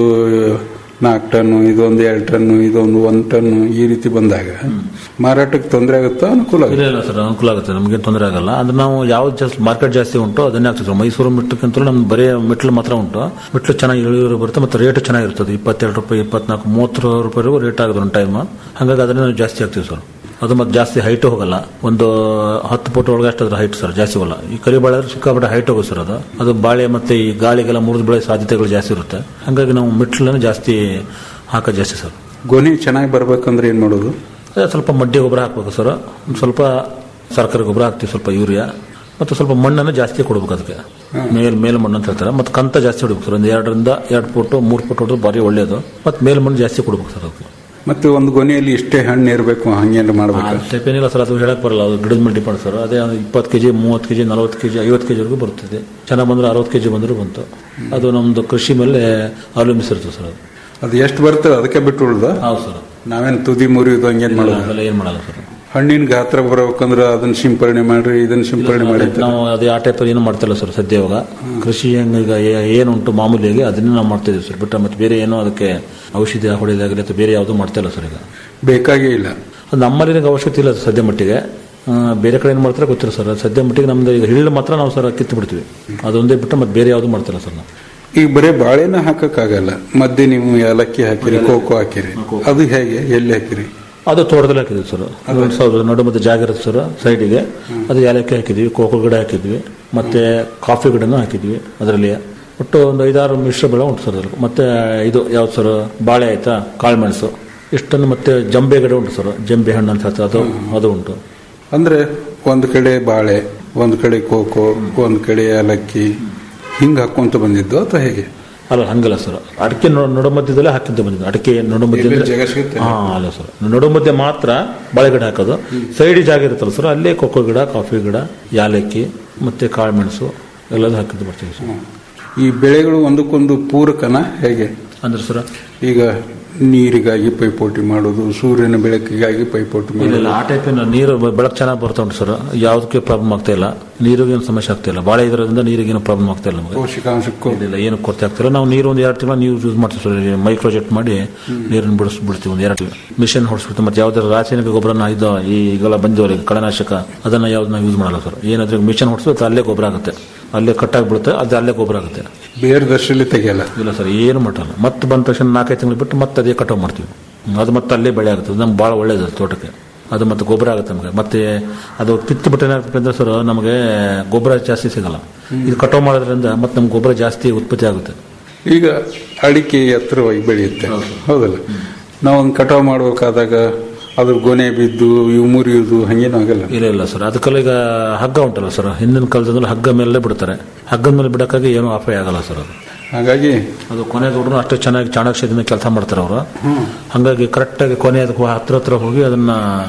ನಾಲ್ಕು ಟನ್ನು ಇದೊಂದು ಎರಡು ಟನ್ನು ಇದೊಂದು ಒಂದು ಟನ್ನು ಈ ರೀತಿ ಬಂದಾಗ ಮಾರಾಟಕ್ಕೆ ತೊಂದರೆ ಆಗುತ್ತಾ ಅನುಕೂಲ ಇಲ್ಲ ಆಗುತ್ತೆ ಇಲ್ಲ ಸರ್ ಅನುಕೂಲ ಆಗುತ್ತೆ ನಮಗೆ ತೊಂದರೆ ಆಗಲ್ಲ ಅಂದ್ರೆ ನಾವು ಯಾವ್ದು ಜಾಸ್ತಿ ಮಾರ್ಕೆಟ್ ಜಾಸ್ತಿ ಉಂಟು ಅದನ್ನೇ ಹಾಕ್ತಿದ್ರು ಮೈಸೂರು ಮಿಟ್ಟಕ್ಕಿಂತಲೂ ನಮ್ದು ಬರೀ ಮೆಟ್ಲು ಮಾತ್ರ ಉಂಟು ಮೆಟ್ಲು ಚೆನ್ನಾಗಿ ಇಳುವರಿ ಬರುತ್ತೆ ಮತ್ತೆ ರೇಟ್ ಚೆನ್ನಾಗಿರ್ತದೆ ಇಪ್ಪತ್ತೆರಡು ರೂಪಾಯಿ ಇಪ್ಪತ್ನಾಲ್ಕು ಮೂವತ್ತು ರೂಪಾಯಿವರೆಗೂ ರೇಟ್ ಆಗುತ್ತೆ ಒಂದು ಟೈಮ್ ಹಾಗಾಗಿ ಅದನ್ನೇ ನಾವು ಜಾಸ್ತಿ ಹಾಕ್ತೀವಿ ಸರ್ ಅದು ಮತ್ತೆ ಜಾಸ್ತಿ ಹೈಟ್ ಹೋಗಲ್ಲ ಒಂದು ಹತ್ತು ಫುಟ್ ಒಳಗೆ ಅಷ್ಟು ಅದ್ರ ಹೈಟ್ ಸರ್ ಜಾಸ್ತಿ ಹೋಗಲ್ಲ ಈ ಕರಿ ಬಾಳೆ ಆದ್ರೆ ಸಿಕ್ಕಾಪಟ್ಟೆ ಹೈಟ್ ಹೋಗುತ್ತೆ ಸರ್ ಅದು ಅದು ಬಾಳೆ ಮತ್ತೆ ಈ ಗಾಳಿಗೆಲ್ಲ ಮುರಿದು ಬೆಳೆ ಸಾಧ್ಯತೆಗಳು ಜಾಸ್ತಿ ಇರುತ್ತೆ ಹಾಗಾಗಿ ನಾವು ಮೆಟ್ಲನ್ನು ಜಾಸ್ತಿ ಹಾಕೋದು ಜಾಸ್ತಿ ಸರ್ ಗೊನೆ ಚೆನ್ನಾಗಿ ಬರ್ಬೇಕಂದ್ರೆ ಏನ್ ಮಾಡೋದು ಅದೇ ಸ್ವಲ್ಪ ಮಡ್ಡಿ ಗೊಬ್ಬರ ಹಾಕ್ಬೇಕು ಸರ್ ಒಂದು ಸ್ವಲ್ಪ ಸರ್ಕಾರಿ ಗೊಬ್ಬರ ಹಾಕ್ತೀವಿ ಸ್ವಲ್ಪ ಯೂರಿಯಾ ಮತ್ತು ಸ್ವಲ್ಪ ಮಣ್ಣನ್ನು ಜಾಸ್ತಿ ಕೊಡ್ಬೇಕು ಅದಕ್ಕೆ ಮೇಲ್ ಮೇಲ್ ಮಣ್ಣು ಅಂತ ಹೇಳ್ತಾರೆ ಮತ್ತು ಕಂತ ಜಾಸ್ತಿ ಹೊಡಿಬೇಕು ಸರ್ ಒಂದು ಎರಡರಿಂದ ಎರಡು ಫುಟ್ ಮೂರು ಫುಟ್ ಹೊಡೆದ್ರೆ ಭಾರಿ ಒಳ್ಳೆಯದು ಮತ್ತು ಮೇಲ್ ಮಣ್ಣು ಜಾಸ್ತಿ ಕೊಡ್ಬೇಕು ಸರ್ ಅದಕ್ಕೆ ಮತ್ತೆ ಒಂದು ಗೊನೆಯಲ್ಲಿ ಇಷ್ಟೇ ಹಣ್ಣು ಇರಬೇಕು ಹಂಗೇನು ಮಾಡ್ಬೇಕು ಟೈಪ್ ಏನಿಲ್ಲ ಸರ್ ಅದು ಹೇಳಕ್ ಬರಲ್ಲ ಅದು ಗಿಡದ ಮೇಲೆ ಡಿಪೆಂಡ್ ಸರ್ ಅದೇ ಇಪ್ಪತ್ತು ಕೆಜಿ ಮೂವತ್ತು ಕೆಜಿ ನಲವತ್ತು ಕೆಜಿ ಐವತ್ತು ಕೆಜಿ ವರೆಗೂ ಬರ್ತದೆ ಚೆನ್ನಾಗಿ ಬಂದ್ರೆ ಅರವತ್ತು ಕೆಜಿ ಬಂದರೂ ಬಂತು ಅದು ನಮ್ದು ಕೃಷಿ ಮೇಲೆ ಅವಲಂಬಿಸಿರ್ತದೆ ಸರ್ ಅದು ಅದು ಎಷ್ಟು ಬರ್ತದೆ ಅದಕ್ಕೆ ಬಿಟ್ಟು ಉಳ್ದ ಹೌದು ಸರ್ ನಾವೇನು ತುದಿ ಮುರಿಯೋದು ಹಂಗೇನು ಮಾಡೋದು ಅದೆಲ್ಲ ಏನು ಮಾಡಲ್ಲ ಸರ್ ಹಣ್ಣಿನ ಗಾತ್ರ ಬರಬೇಕಂದ್ರೆ ಅದನ್ನ ಸಿಂಪರಣೆ ಮಾಡ್ರಿ ಇದನ್ನ ಸಿಂಪರಣೆ ಮಾಡಿ ಅಂತ. ನಾವು ಅದೇ ಆ ಟೈಪ್ ಏನು ಮಾಡ್ತಿಲ್ಲ ಸರ್ ಸದ್ಯ ಇವಾಗ ಕೃಷಿ ಹೆಂಗ್ ಈಗ ಏ- ಏನುಂಟು ಮಾಮೂಲಿಯಾಗಿ ಅದನ್ನೇ ನಾವು ಮಾಡ್ತಾ ಇದೀವಿ ಸರ್ ಬಿಟ್ಟರೆ ಮತ್ತೆ ಬೇರೆ ಏನೋ ಅದಕ್ಕೆ ಔಷಧಿ ಹೊಡೆದಾಗಲಿ ಅಥವಾ ಬೇರೆ ಯಾವುದೂ ಮಾಡ್ತಾ ಇಲ್ಲ ಸರ್ ಈಗ ಬೇಕಾಗೇ ಇಲ್ಲ ಅದು ನಮ್ಮಲ್ಲಿ ಈಗ ಅವಶ್ಯಕತೆ ಇಲ್ಲ ಸದ್ಯ ಮಟ್ಟಿಗೆ ಆ, ಬೇರೆ ಕಡೆ ಏನು ಮಾಡ್ತಾರೆ ಗೊತ್ತಿಲ್ಲ ಸರ್ ಸದ್ಯ ಮಟ್ಟಿಗೆ ನಮ್ದು ಈಗ ಹಿಳ್ಳು ಮಾತ್ರ ನಾವು ಸರ್ ಕಿತ್ತು ಬಿಡ್ತೀವಿ ಅದೊಂದೇ ಬಿಟ್ಟು ಮತ್ತೆ ಬೇರೆ ಯಾವುದು ಮಾಡ್ತಿಲ್ಲ ಸರ್ ನಾವು ಈಗ ಬರೀ ಬಾಳೆನ ಹಾಕಕ್ಕಾಗಲ್ಲ ಮಧ್ಯೆ ನೀವು ಏಲಕ್ಕಿ ಹಾಕಿರಿ ಕೋಕೋ ಹಾಕಿರಿ ಅದು ಹೇಗೆ ಎಲ್ಲಿ ಹಾಕಿರಿ ಅದು ತೋಟದಲ್ಲಿ ಹಾಕಿದ್ವಿ ಸರ್ ಒಂದು ಸಾವಿರ ನಡು ಮತ್ತೆ ಜಾಗ ಇರುತ್ತೆ ಸರ್ ಸೈಡಿಗೆ ಅದು ಏಲಕ್ಕಿ ಹಾಕಿದ್ವಿ ಕೋಕೋ ಗಿಡ ಹಾಕಿದ್ವಿ ಮತ್ತೆ ಕಾಫಿ ಗಿಡನೂ ಹಾಕಿದ್ವಿ ಅದರಲ್ಲಿ ಒಟ್ಟು ಒಂದು ಐದಾರು ಮಿಶ್ರ ಬೆಳೆ ಉಂಟು ಸರ್ ಅದ್ರಲ್ಲಿ ಮತ್ತೆ ಇದು ಯಾವ್ದು ಸರ್ ಬಾಳೆ ಆಯ್ತಾ ಕಾಳುಮೆಣಸು ಇಷ್ಟನ್ನು ಮತ್ತೆ ಜಂಬೆ ಗಿಡ ಉಂಟು ಸರ್ ಜಂಬೆ ಹಣ್ಣು ಅಂತ ಹೇಳ್ತಾರೆ ಅದು ಅದು ಉಂಟು ಅಂದ್ರೆ ಒಂದು ಕಡೆ ಬಾಳೆ ಒಂದು ಕಡೆ ಕೋಕೋ ಒಂದು ಕಡೆ ಏಲಕ್ಕಿ ಹಿಂಗ್ ಹಾಕೊಂತ ಬಂದಿದ್ದು ಅಥವಾ ಹೇಗೆ ಅಲ್ಲ ಹಂಗಲ್ಲ ಸರ್ ಅಡಿಕೆ ನೊ- ನಡುಮಧ್ಯದಲ್ಲೇ ಹಾಕಿದ್ದು ಬಂದಿದ್ದು ಅಡಿಕೆ ನಡುಮಧ್ಯದಲ್ಲಿ ಎಲ್ಲಿ ಜಾಗ ಸಿಗುತ್ತೆ? ಹಾ ಅಲ್ಲ ಸರ್ ನಡುಮಧ್ಯ ಮಾತ್ರ ಬಾಳೆ ಗಿಡ ಹಾಕೋದು ಸೈಡ್ ಜಾಗ ಇರುತ್ತಲ್ಲ ಸರ್ ಅಲ್ಲೇ ಕೊಕ್ಕೋ ಗಿಡ ಕಾಫಿ ಗಿಡ ಯಾಲಕ್ಕಿ ಮತ್ತೆ ಕಾಳುಮೆಣಸು ಎಲ್ಲದೂ ಹಾಕಿದ್ದು ಬರ್ತೀವಿ ಸರ್ ಈ ಬೆಳೆಗಳು ಒಂದಕ್ಕೊಂದು ಪೂರಕನ ಹೇಗೆ ಅಂದ್ರೆ ಸರ್ ಈಗ ನೀರಿಗಾಗಿ ಪೈಪೋಟಿ ಮಾಡೋದು ಸೂರ್ಯನ ಬೆಳಕಿಗಾಗಿ ಪೈಪೋಟಿ ಇಲ್ಲ ಮಾಡೋದು ಇಲ್ಲ ಆ ಟೈಪ್ ನೀರು ಬ- ಬೆಳಕು ಚೆನ್ನಾಗಿ ಬರ್ತಾ ಉಂಟು ಸರ್ ಯಾವುದಕ್ಕೆ ಪ್ರಾಬ್ಲಮ್ ಆಗ್ತಾ ಇಲ್ಲ ನೀರಿಗೇನು ಸಮಸ್ಯೆ ಆಗ್ತಾ ಇಲ್ಲ ಬಾಳೆ ಇದರಿಂದ ನೀರಿಗೇನು ಪ್ರಾಬ್ಲಮ್ ಆಗ್ತಾ ಇಲ್ಲ ನಮಗೆ ಪೋಷಕಾಂಶಕ್ಕೂ ಇಲ್ಲ ಏನು ಕೊರತೆ ಆಗ್ತಿಲ್ಲ ನಾವು ನೀರು ಒಂದು ಎರಡು ತಿಂಗಳು ನೀರು ಯೂಸ್ ಮಾಡ್ತೀವಿ ಸರ್ ಮೈಕ್ರೋಜೆಟ್ ಮಾಡಿ ನೀರನ್ನು ಬಿಡಿಸ್ ಬಿಡ್ತೀವಿ ಒಂದು ಎರಡು ಮಿಷನ್ ಹೊಡಿಸ್ಬಿಡ್ತೀವಿ ಮತ್ತೆ ಯಾವ್ದಾದ್ರು ರಾಸಾಯನಿಕ ಗೊಬ್ಬರನ ಇದು ಈಗೆಲ್ಲ ಬಂದಿವರಿಗೆ ಕಳೆನಾಶಕ ಅದನ್ನ ಯಾವ್ದು ನಾವು ಯೂಸ್ ಮಾಡಲ್ಲ ಸರ್ ಏನಾದ್ರೂ ಮಿಷನ್ ಹೊಡಿಸ್ಬೇಕು ಅಲ್ಲೇ ಗೊಬ್ಬರ ಆಗುತ್ತೆ ಅಲ್ಲೇ ಕಟ್ಟಾಗಿ ಬಿಡುತ್ತೆ ಅದು ಅಲ್ಲೇ ಗೊಬ್ಬರ ಆಗುತ್ತೆ ಬೇರೆ ದರ್ಶಲ್ಲಿ ತೆಗಿಯಲ್ಲ ಇಲ್ಲ ಸರ್ ಏನು ಮಟ್ಟಲ್ಲ ಮತ್ತೆ ಬಂದ ತಕ್ಷಣ ನಾಲ್ಕೈದು ತಿಂಗಳು ಬಿಟ್ಟು ಮತ್ತೆ ಅದೇ ಕಟಾವು ಮಾಡ್ತೀವಿ ಅದು ಮತ್ತೆ ಅಲ್ಲೇ ಬೆಳೆ ಆಗುತ್ತೆ ಅದು ನಮ್ಗೆ ಭಾಳ ಒಳ್ಳೇದು ಅದು ತೋಟಕ್ಕೆ ಅದು ಮತ್ತೆ ಗೊಬ್ಬರ ಆಗುತ್ತೆ ನಮಗೆ ಮತ್ತೆ ಅದು ಕಿತ್ತು ಬಿಟ್ಟು ಏನಾಗುತ್ತೆ ಅಂದ್ರೆ ಸರ್ ನಮಗೆ ಗೊಬ್ಬರ ಜಾಸ್ತಿ ಸಿಗಲ್ಲ ಇದು ಕಟಾವು ಮಾಡೋದ್ರಿಂದ ಮತ್ತೆ ನಮ್ಗೆ ಗೊಬ್ಬರ ಜಾಸ್ತಿ ಉತ್ಪತ್ತಿ ಆಗುತ್ತೆ ಈಗ ಅಡಿಕೆ ಎತ್ತರವಾಗಿ ಬೆಳೆಯುತ್ತೆ ಹೌದಲ್ಲ ನಾವೊಂದು ಕಟಾವು ಮಾಡಬೇಕಾದಾಗ ಅದ್ರ ಗೊನೆ ಬಿದ್ದು ಇವು ಮುರಿಯುವುದು ಹಂಗೇನು ಆಗಲ್ಲ ಇಲ್ಲ ಇಲ್ಲ ಸರ್ ಅದಕ್ಕೆಲ್ಲ ಈಗ ಹಗ್ಗ ಉಂಟಲ್ಲ ಸರ್ ಹಿಂದಿನ ಕಾಲದಲ್ಲಿ ಹಗ್ಗ ಮೇಲೆ ಬಿಡ್ತಾರೆ ಹಗ್ಗದ ಮೇಲೆ ಬಿಡಕ್ಕಾಗಿ ಏನೂ ಅಪಾಯ ಆಗಲ್ಲ ಸರ್ ಅದು ಹಾಗಾಗಿ ಅದು ಕೊನೆ ದುಡ್ಡು ಅಷ್ಟು ಚೆನ್ನಾಗಿ ಚಾಣಾಕ್ಷದಿಂದ ಕೆಲಸ ಮಾಡ್ತಾರೆ ಅವರು ಹಾಗಾಗಿ ಕರೆಕ್ಟಾಗಿ ಕೊನೆ ಅದಕ್ಕೆ ಹತ್ರ ಹತ್ರ ಹೋಗಿ ಅದನ್ನ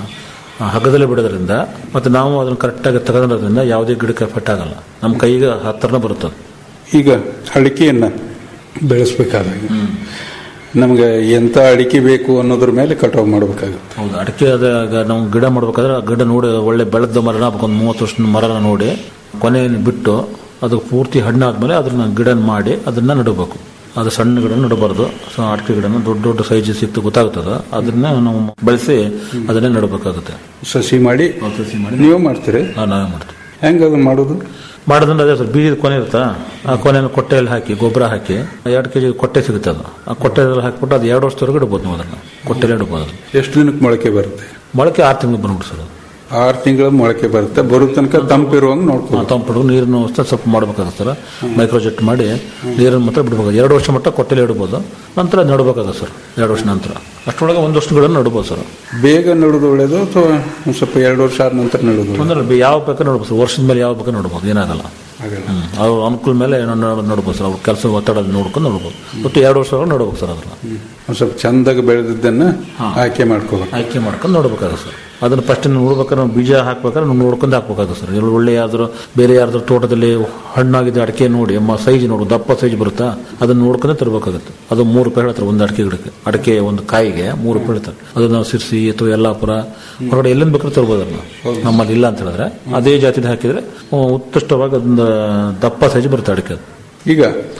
ಆ, ಹಗ್ಗದಲ್ಲೇ ಬಿಡೋದ್ರಿಂದ ಮತ್ತೆ ನಾವು ಅದನ್ನ ಕರೆಕ್ಟಾಗಿ ತಗೊಂಡ್ರಿಂದ ಯಾವುದೇ ಗಿಡಕ್ಕೆ ಎಫೆಕ್ಟ್ ಆಗಲ್ಲ ನಮ್ಮ ಕೈಗೆ ಹತ್ರನೇ ಬರುತ್ತೆ ಅದು. ಈಗ ಅಡಿಕೆಯನ್ನ ಬೆಳೆಸ್ಬೇಕಾದಾಗ ನಮ್ಗೆ ಎಂತ ಅಡಿಕೆ ಬೇಕು ಅನ್ನೋದ್ರ ಮೇಲೆ ಕಟಾವ್ ಮಾಡ್ಬೇಕಾಗುತ್ತೆ ಹೌದು ಅಡಿಕೆ ಅದ ಈಗ ನಾವು ಗಿಡ ಮಾಡ್ಬೇಕಾದ್ರೆ ಆ ಗಿಡ ನೋಡಿ ಒಳ್ಳೆ ಬೆಳೆದ ಮರನ ಒಂದು ಮೂವತ್ತು ವರ್ಷದ ಮರನ ನೋಡಿ ಕೊನೆಯನ್ನು ಬಿಟ್ಟು ಅದು ಪೂರ್ತಿ ಹಣ್ಣಾದ್ಮೇಲೆ ಅದನ್ನ ಗಿಡ ಮಾಡಿ ಅದನ್ನ ನೆಡಬೇಕು ಅದು ಸಣ್ಣ ಗಿಡ ನೆಡಬಾರ್ದು ಸೊ ಅಡಿಕೆ ಗಿಡನ ದೊಡ್ಡ ದೊಡ್ಡ ಸೈಜ್ ಸಿಕ್ತು ಗೊತ್ತಾಗ್ತದೆ ಅದನ್ನ ನಾವು ಬೆಳೆಸಿ ಅದನ್ನೇ ನೆಡಬೇಕಾಗುತ್ತೆ ಸಸಿ ಮಾಡಿ ಸಸಿ ಮಾಡಿ ನೀವು ಮಾಡ್ತೀರಿ ನಾವು ನಾವೇ ಮಾಡ್ತೀವಿ ಹೆಂಗ ಅದನ್ನ ಮಾಡೋದು ಮಾಡೋದಂದ್ರೆ ಅದೇ ಸರ್ ಬೀಜದ ಕೊನೆ ಇರುತ್ತಾ ಆ ಕೊನೆಯನ್ನು ಕೊಟ್ಟೆಯಲ್ಲಿ ಹಾಕಿ ಗೊಬ್ಬರ ಹಾಕಿ ಎರಡು ಕೆಜಿ ಕೊಟ್ಟೆ ಸಿಗುತ್ತೆ ಅದು ಆ ಕೊಟ್ಟೆಯಲ್ಲಿ ಹಾಕಿಬಿಟ್ಟು ಅದು ಎರಡು ವರ್ಷದವರೆಗೂ ಇಡ್ಬೋದು ನೀವು ಅದನ್ನು ಕೊಟ್ಟೆಯಲ್ಲಿ ಇಡ್ಬೋದು ಅದನ್ನು ಎಷ್ಟು ದಿನಕ್ಕೆ ಮೊಳಕೆ ಬರುತ್ತೆ ಮೊಳಕೆ ಆರು ತಿಂಗಳು ಬಂದ್ಬಿಟ್ಟು ಸರ್ ಅದು ಆರು ತಿಂಗಳ ಮೊಳಕೆ ಬರುತ್ತೆ ಬರೋ ತನಕ ತಂಪಿರುವಂಗೆ ನೋಡ್ಕೋ ತಂಪಿಡು ನೀರಿನ ವ್ಯವಸ್ಥೆ ಸ್ವಲ್ಪ ಮಾಡಬೇಕಾಗುತ್ತೆ ಸರ್ ಮೈಕ್ರೋಜೆಟ್ ಮಾಡಿ ನೀರನ್ನು ಮಾತ್ರ ಬಿಡ್ಬೇಕು ಎರಡು ವರ್ಷ ಮಟ್ಟ ಕೊಟ್ಟೆಲಿ ಇಡ್ಬೋದು ನಂತರ ನೆಡಬೇಕಾಗುತ್ತೆ ಸರ್ ಎರಡು ವರ್ಷ ನಂತರ ಅಷ್ಟರೊಳಗೆ ಒಂದು ವರ್ಷಗಳನ್ನು ನೆಡ್ಬೋದು ಸರ್ ಬೇಗ ನೆಡೋದು ಒಳ್ಳೇದು ಅಥವಾ ಒಂದ್ ಸ್ವಲ್ಪ ಎರಡು ವರ್ಷ ಆದ ನಂತರ ನೆಡೋದು ಒಳ್ಳೇದು? ತೊಂದರೆ ಇಲ್ಲ. ಯಾವ ಬೇಕಾದ್ರೆ ನೋಡ್ಬೋದು ಸರ್ ವರ್ಷದ ಮೇಲೆ ಯಾವ ಬೇಕಾದ್ರೆ ನೋಡ್ಬೋದು ಏನಾಗಲ್ಲ ಆಗಲ್ಲ. ಹ್ಮ್. ಅವ್ರ ಅನುಕೂಲ ಮೇಲೆ ಏನೋ ನೋಡ್- ನೋಡ್ಬೋದು ಸರ್ ಅವ್ರ ಕೆಲಸ ಒತ್ತಡ ನೋಡ್ಕೊಂಡು ನೋಡ್ಬೋದು ಒಟ್ಟು ಎರಡು ವರ್ಷ ನೋಡ್ಬೇಕು ಸರ್ ಅದನ್ನ ಒಂದ್ ಸ್ವಲ್ಪ ಚಂದಾಗಿ ಬೆಳೆದಿದ್ದನ್ನ ಆಯ್ಕೆ ಮಾಡ್ಕೋಬೇಕು ಆಯ್ಕೆ ಮಾಡ್ಕೊಂಡು ನೋಡ್ಬೇಕಾಗುತ್ತೆ ಸರ್ ಅದನ್ನ ಫಸ್ಟ್ ನೋಡ್ಬೇಕಾದ್ರೆ ನಾವು ಬೀಜ ಹಾಕ್ಬೇಕಾದ್ರೆ ನಾವು ನೋಡ್ಕೊಂಡು ಹಾಕ್ಬೇಕಾಗುತ್ತೆ ಸರ್ ಎಲ್ಲ ಒಳ್ಳೆ ಯಾವ್ದಾದ್ರು ಬೇರೆ ಯಾರ್ದಾದ್ರು ತೋಟದಲ್ಲಿ ಹಣ್ಣಾಗಿದ್ದ ಅಡಿಕೆ ನೋಡಿ ಸೈಜ್ ನೋಡು ದಪ್ಪ ಸೈಜ್ ಬರುತ್ತಾ ಅದನ್ನ ನೋಡ್ಕೊಂಡೆ ತರಬೇಕಾಗುತ್ತೆ ಅದು ಮೂರು ರೂಪಾಯಿ ಹೇಳ್ತಾರೆ ಒಂದು ಅಡಿಕೆ ಗಿಡಕ್ಕೆ ಅಡಿಕೆ ಒಂದು ಕಾಯಿಗೆ ಮೂರು ರೂಪಾಯಿ ಹೇಳ್ತಾರೆ ಅದು ನಾವು ಸಿರ್ಸಿ ಅಥವಾ ಯಲ್ಲಾಪುರ ಹೊರಗಡೆ ಎಲ್ಲಿಂದ ಬೇಕಾದ್ರೂ ತರ್ಬೋದು ಅದನ್ನ ನಮ್ಮಲ್ಲಿ ಇಲ್ಲ ಅಂತ ಹೇಳಿದ್ರೆ ಅದೇ ಜಾತಿದ ಹಾಕಿದ್ರೆ ಆ, ಉತ್ಕೃಷ್ಟವಾಗಿ ಅದೊಂದು ದಪ್ಪ ಸೈಜ್ ಬರುತ್ತೆ ಅಡಿಕೆ ಅದು. ಈಗ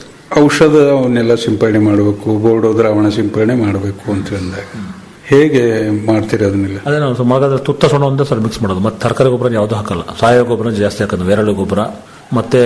ಔಷಧ ಅವನ್ನೆಲ್ಲ ಸಿಂಪಡಣೆ ಮಾಡಬೇಕು ಬೋರ್ಡೋ ದ್ರಾವಣ ಸಿಂಪಡಣೆ ಮಾಡಬೇಕು ಅಂತ ಅಂದಾಗ ಹೇಗೆ ಮಾಡ್ತೀರಿ ಅದನ್ನೆಲ್ಲ ಅದೇ ನಾವು ಮಗಾದ್ರೆ ತುತ್ತ ಸೊಣ ಒಂದೇ ಸರ್ ಮಿಕ್ಸ್ ಮಾಡೋದು ಮತ್ತೆ ತರಕಾರಿ ಗೊಬ್ಬರ ಯಾವುದು ಹಾಕಲ್ಲ ಸಾವಯವ ಗೊಬ್ಬರ ಜಾಸ್ತಿ ಹಾಕೋದು ಬೇರಳೆ ಗೊಬ್ಬರ ಮತ್ತೆ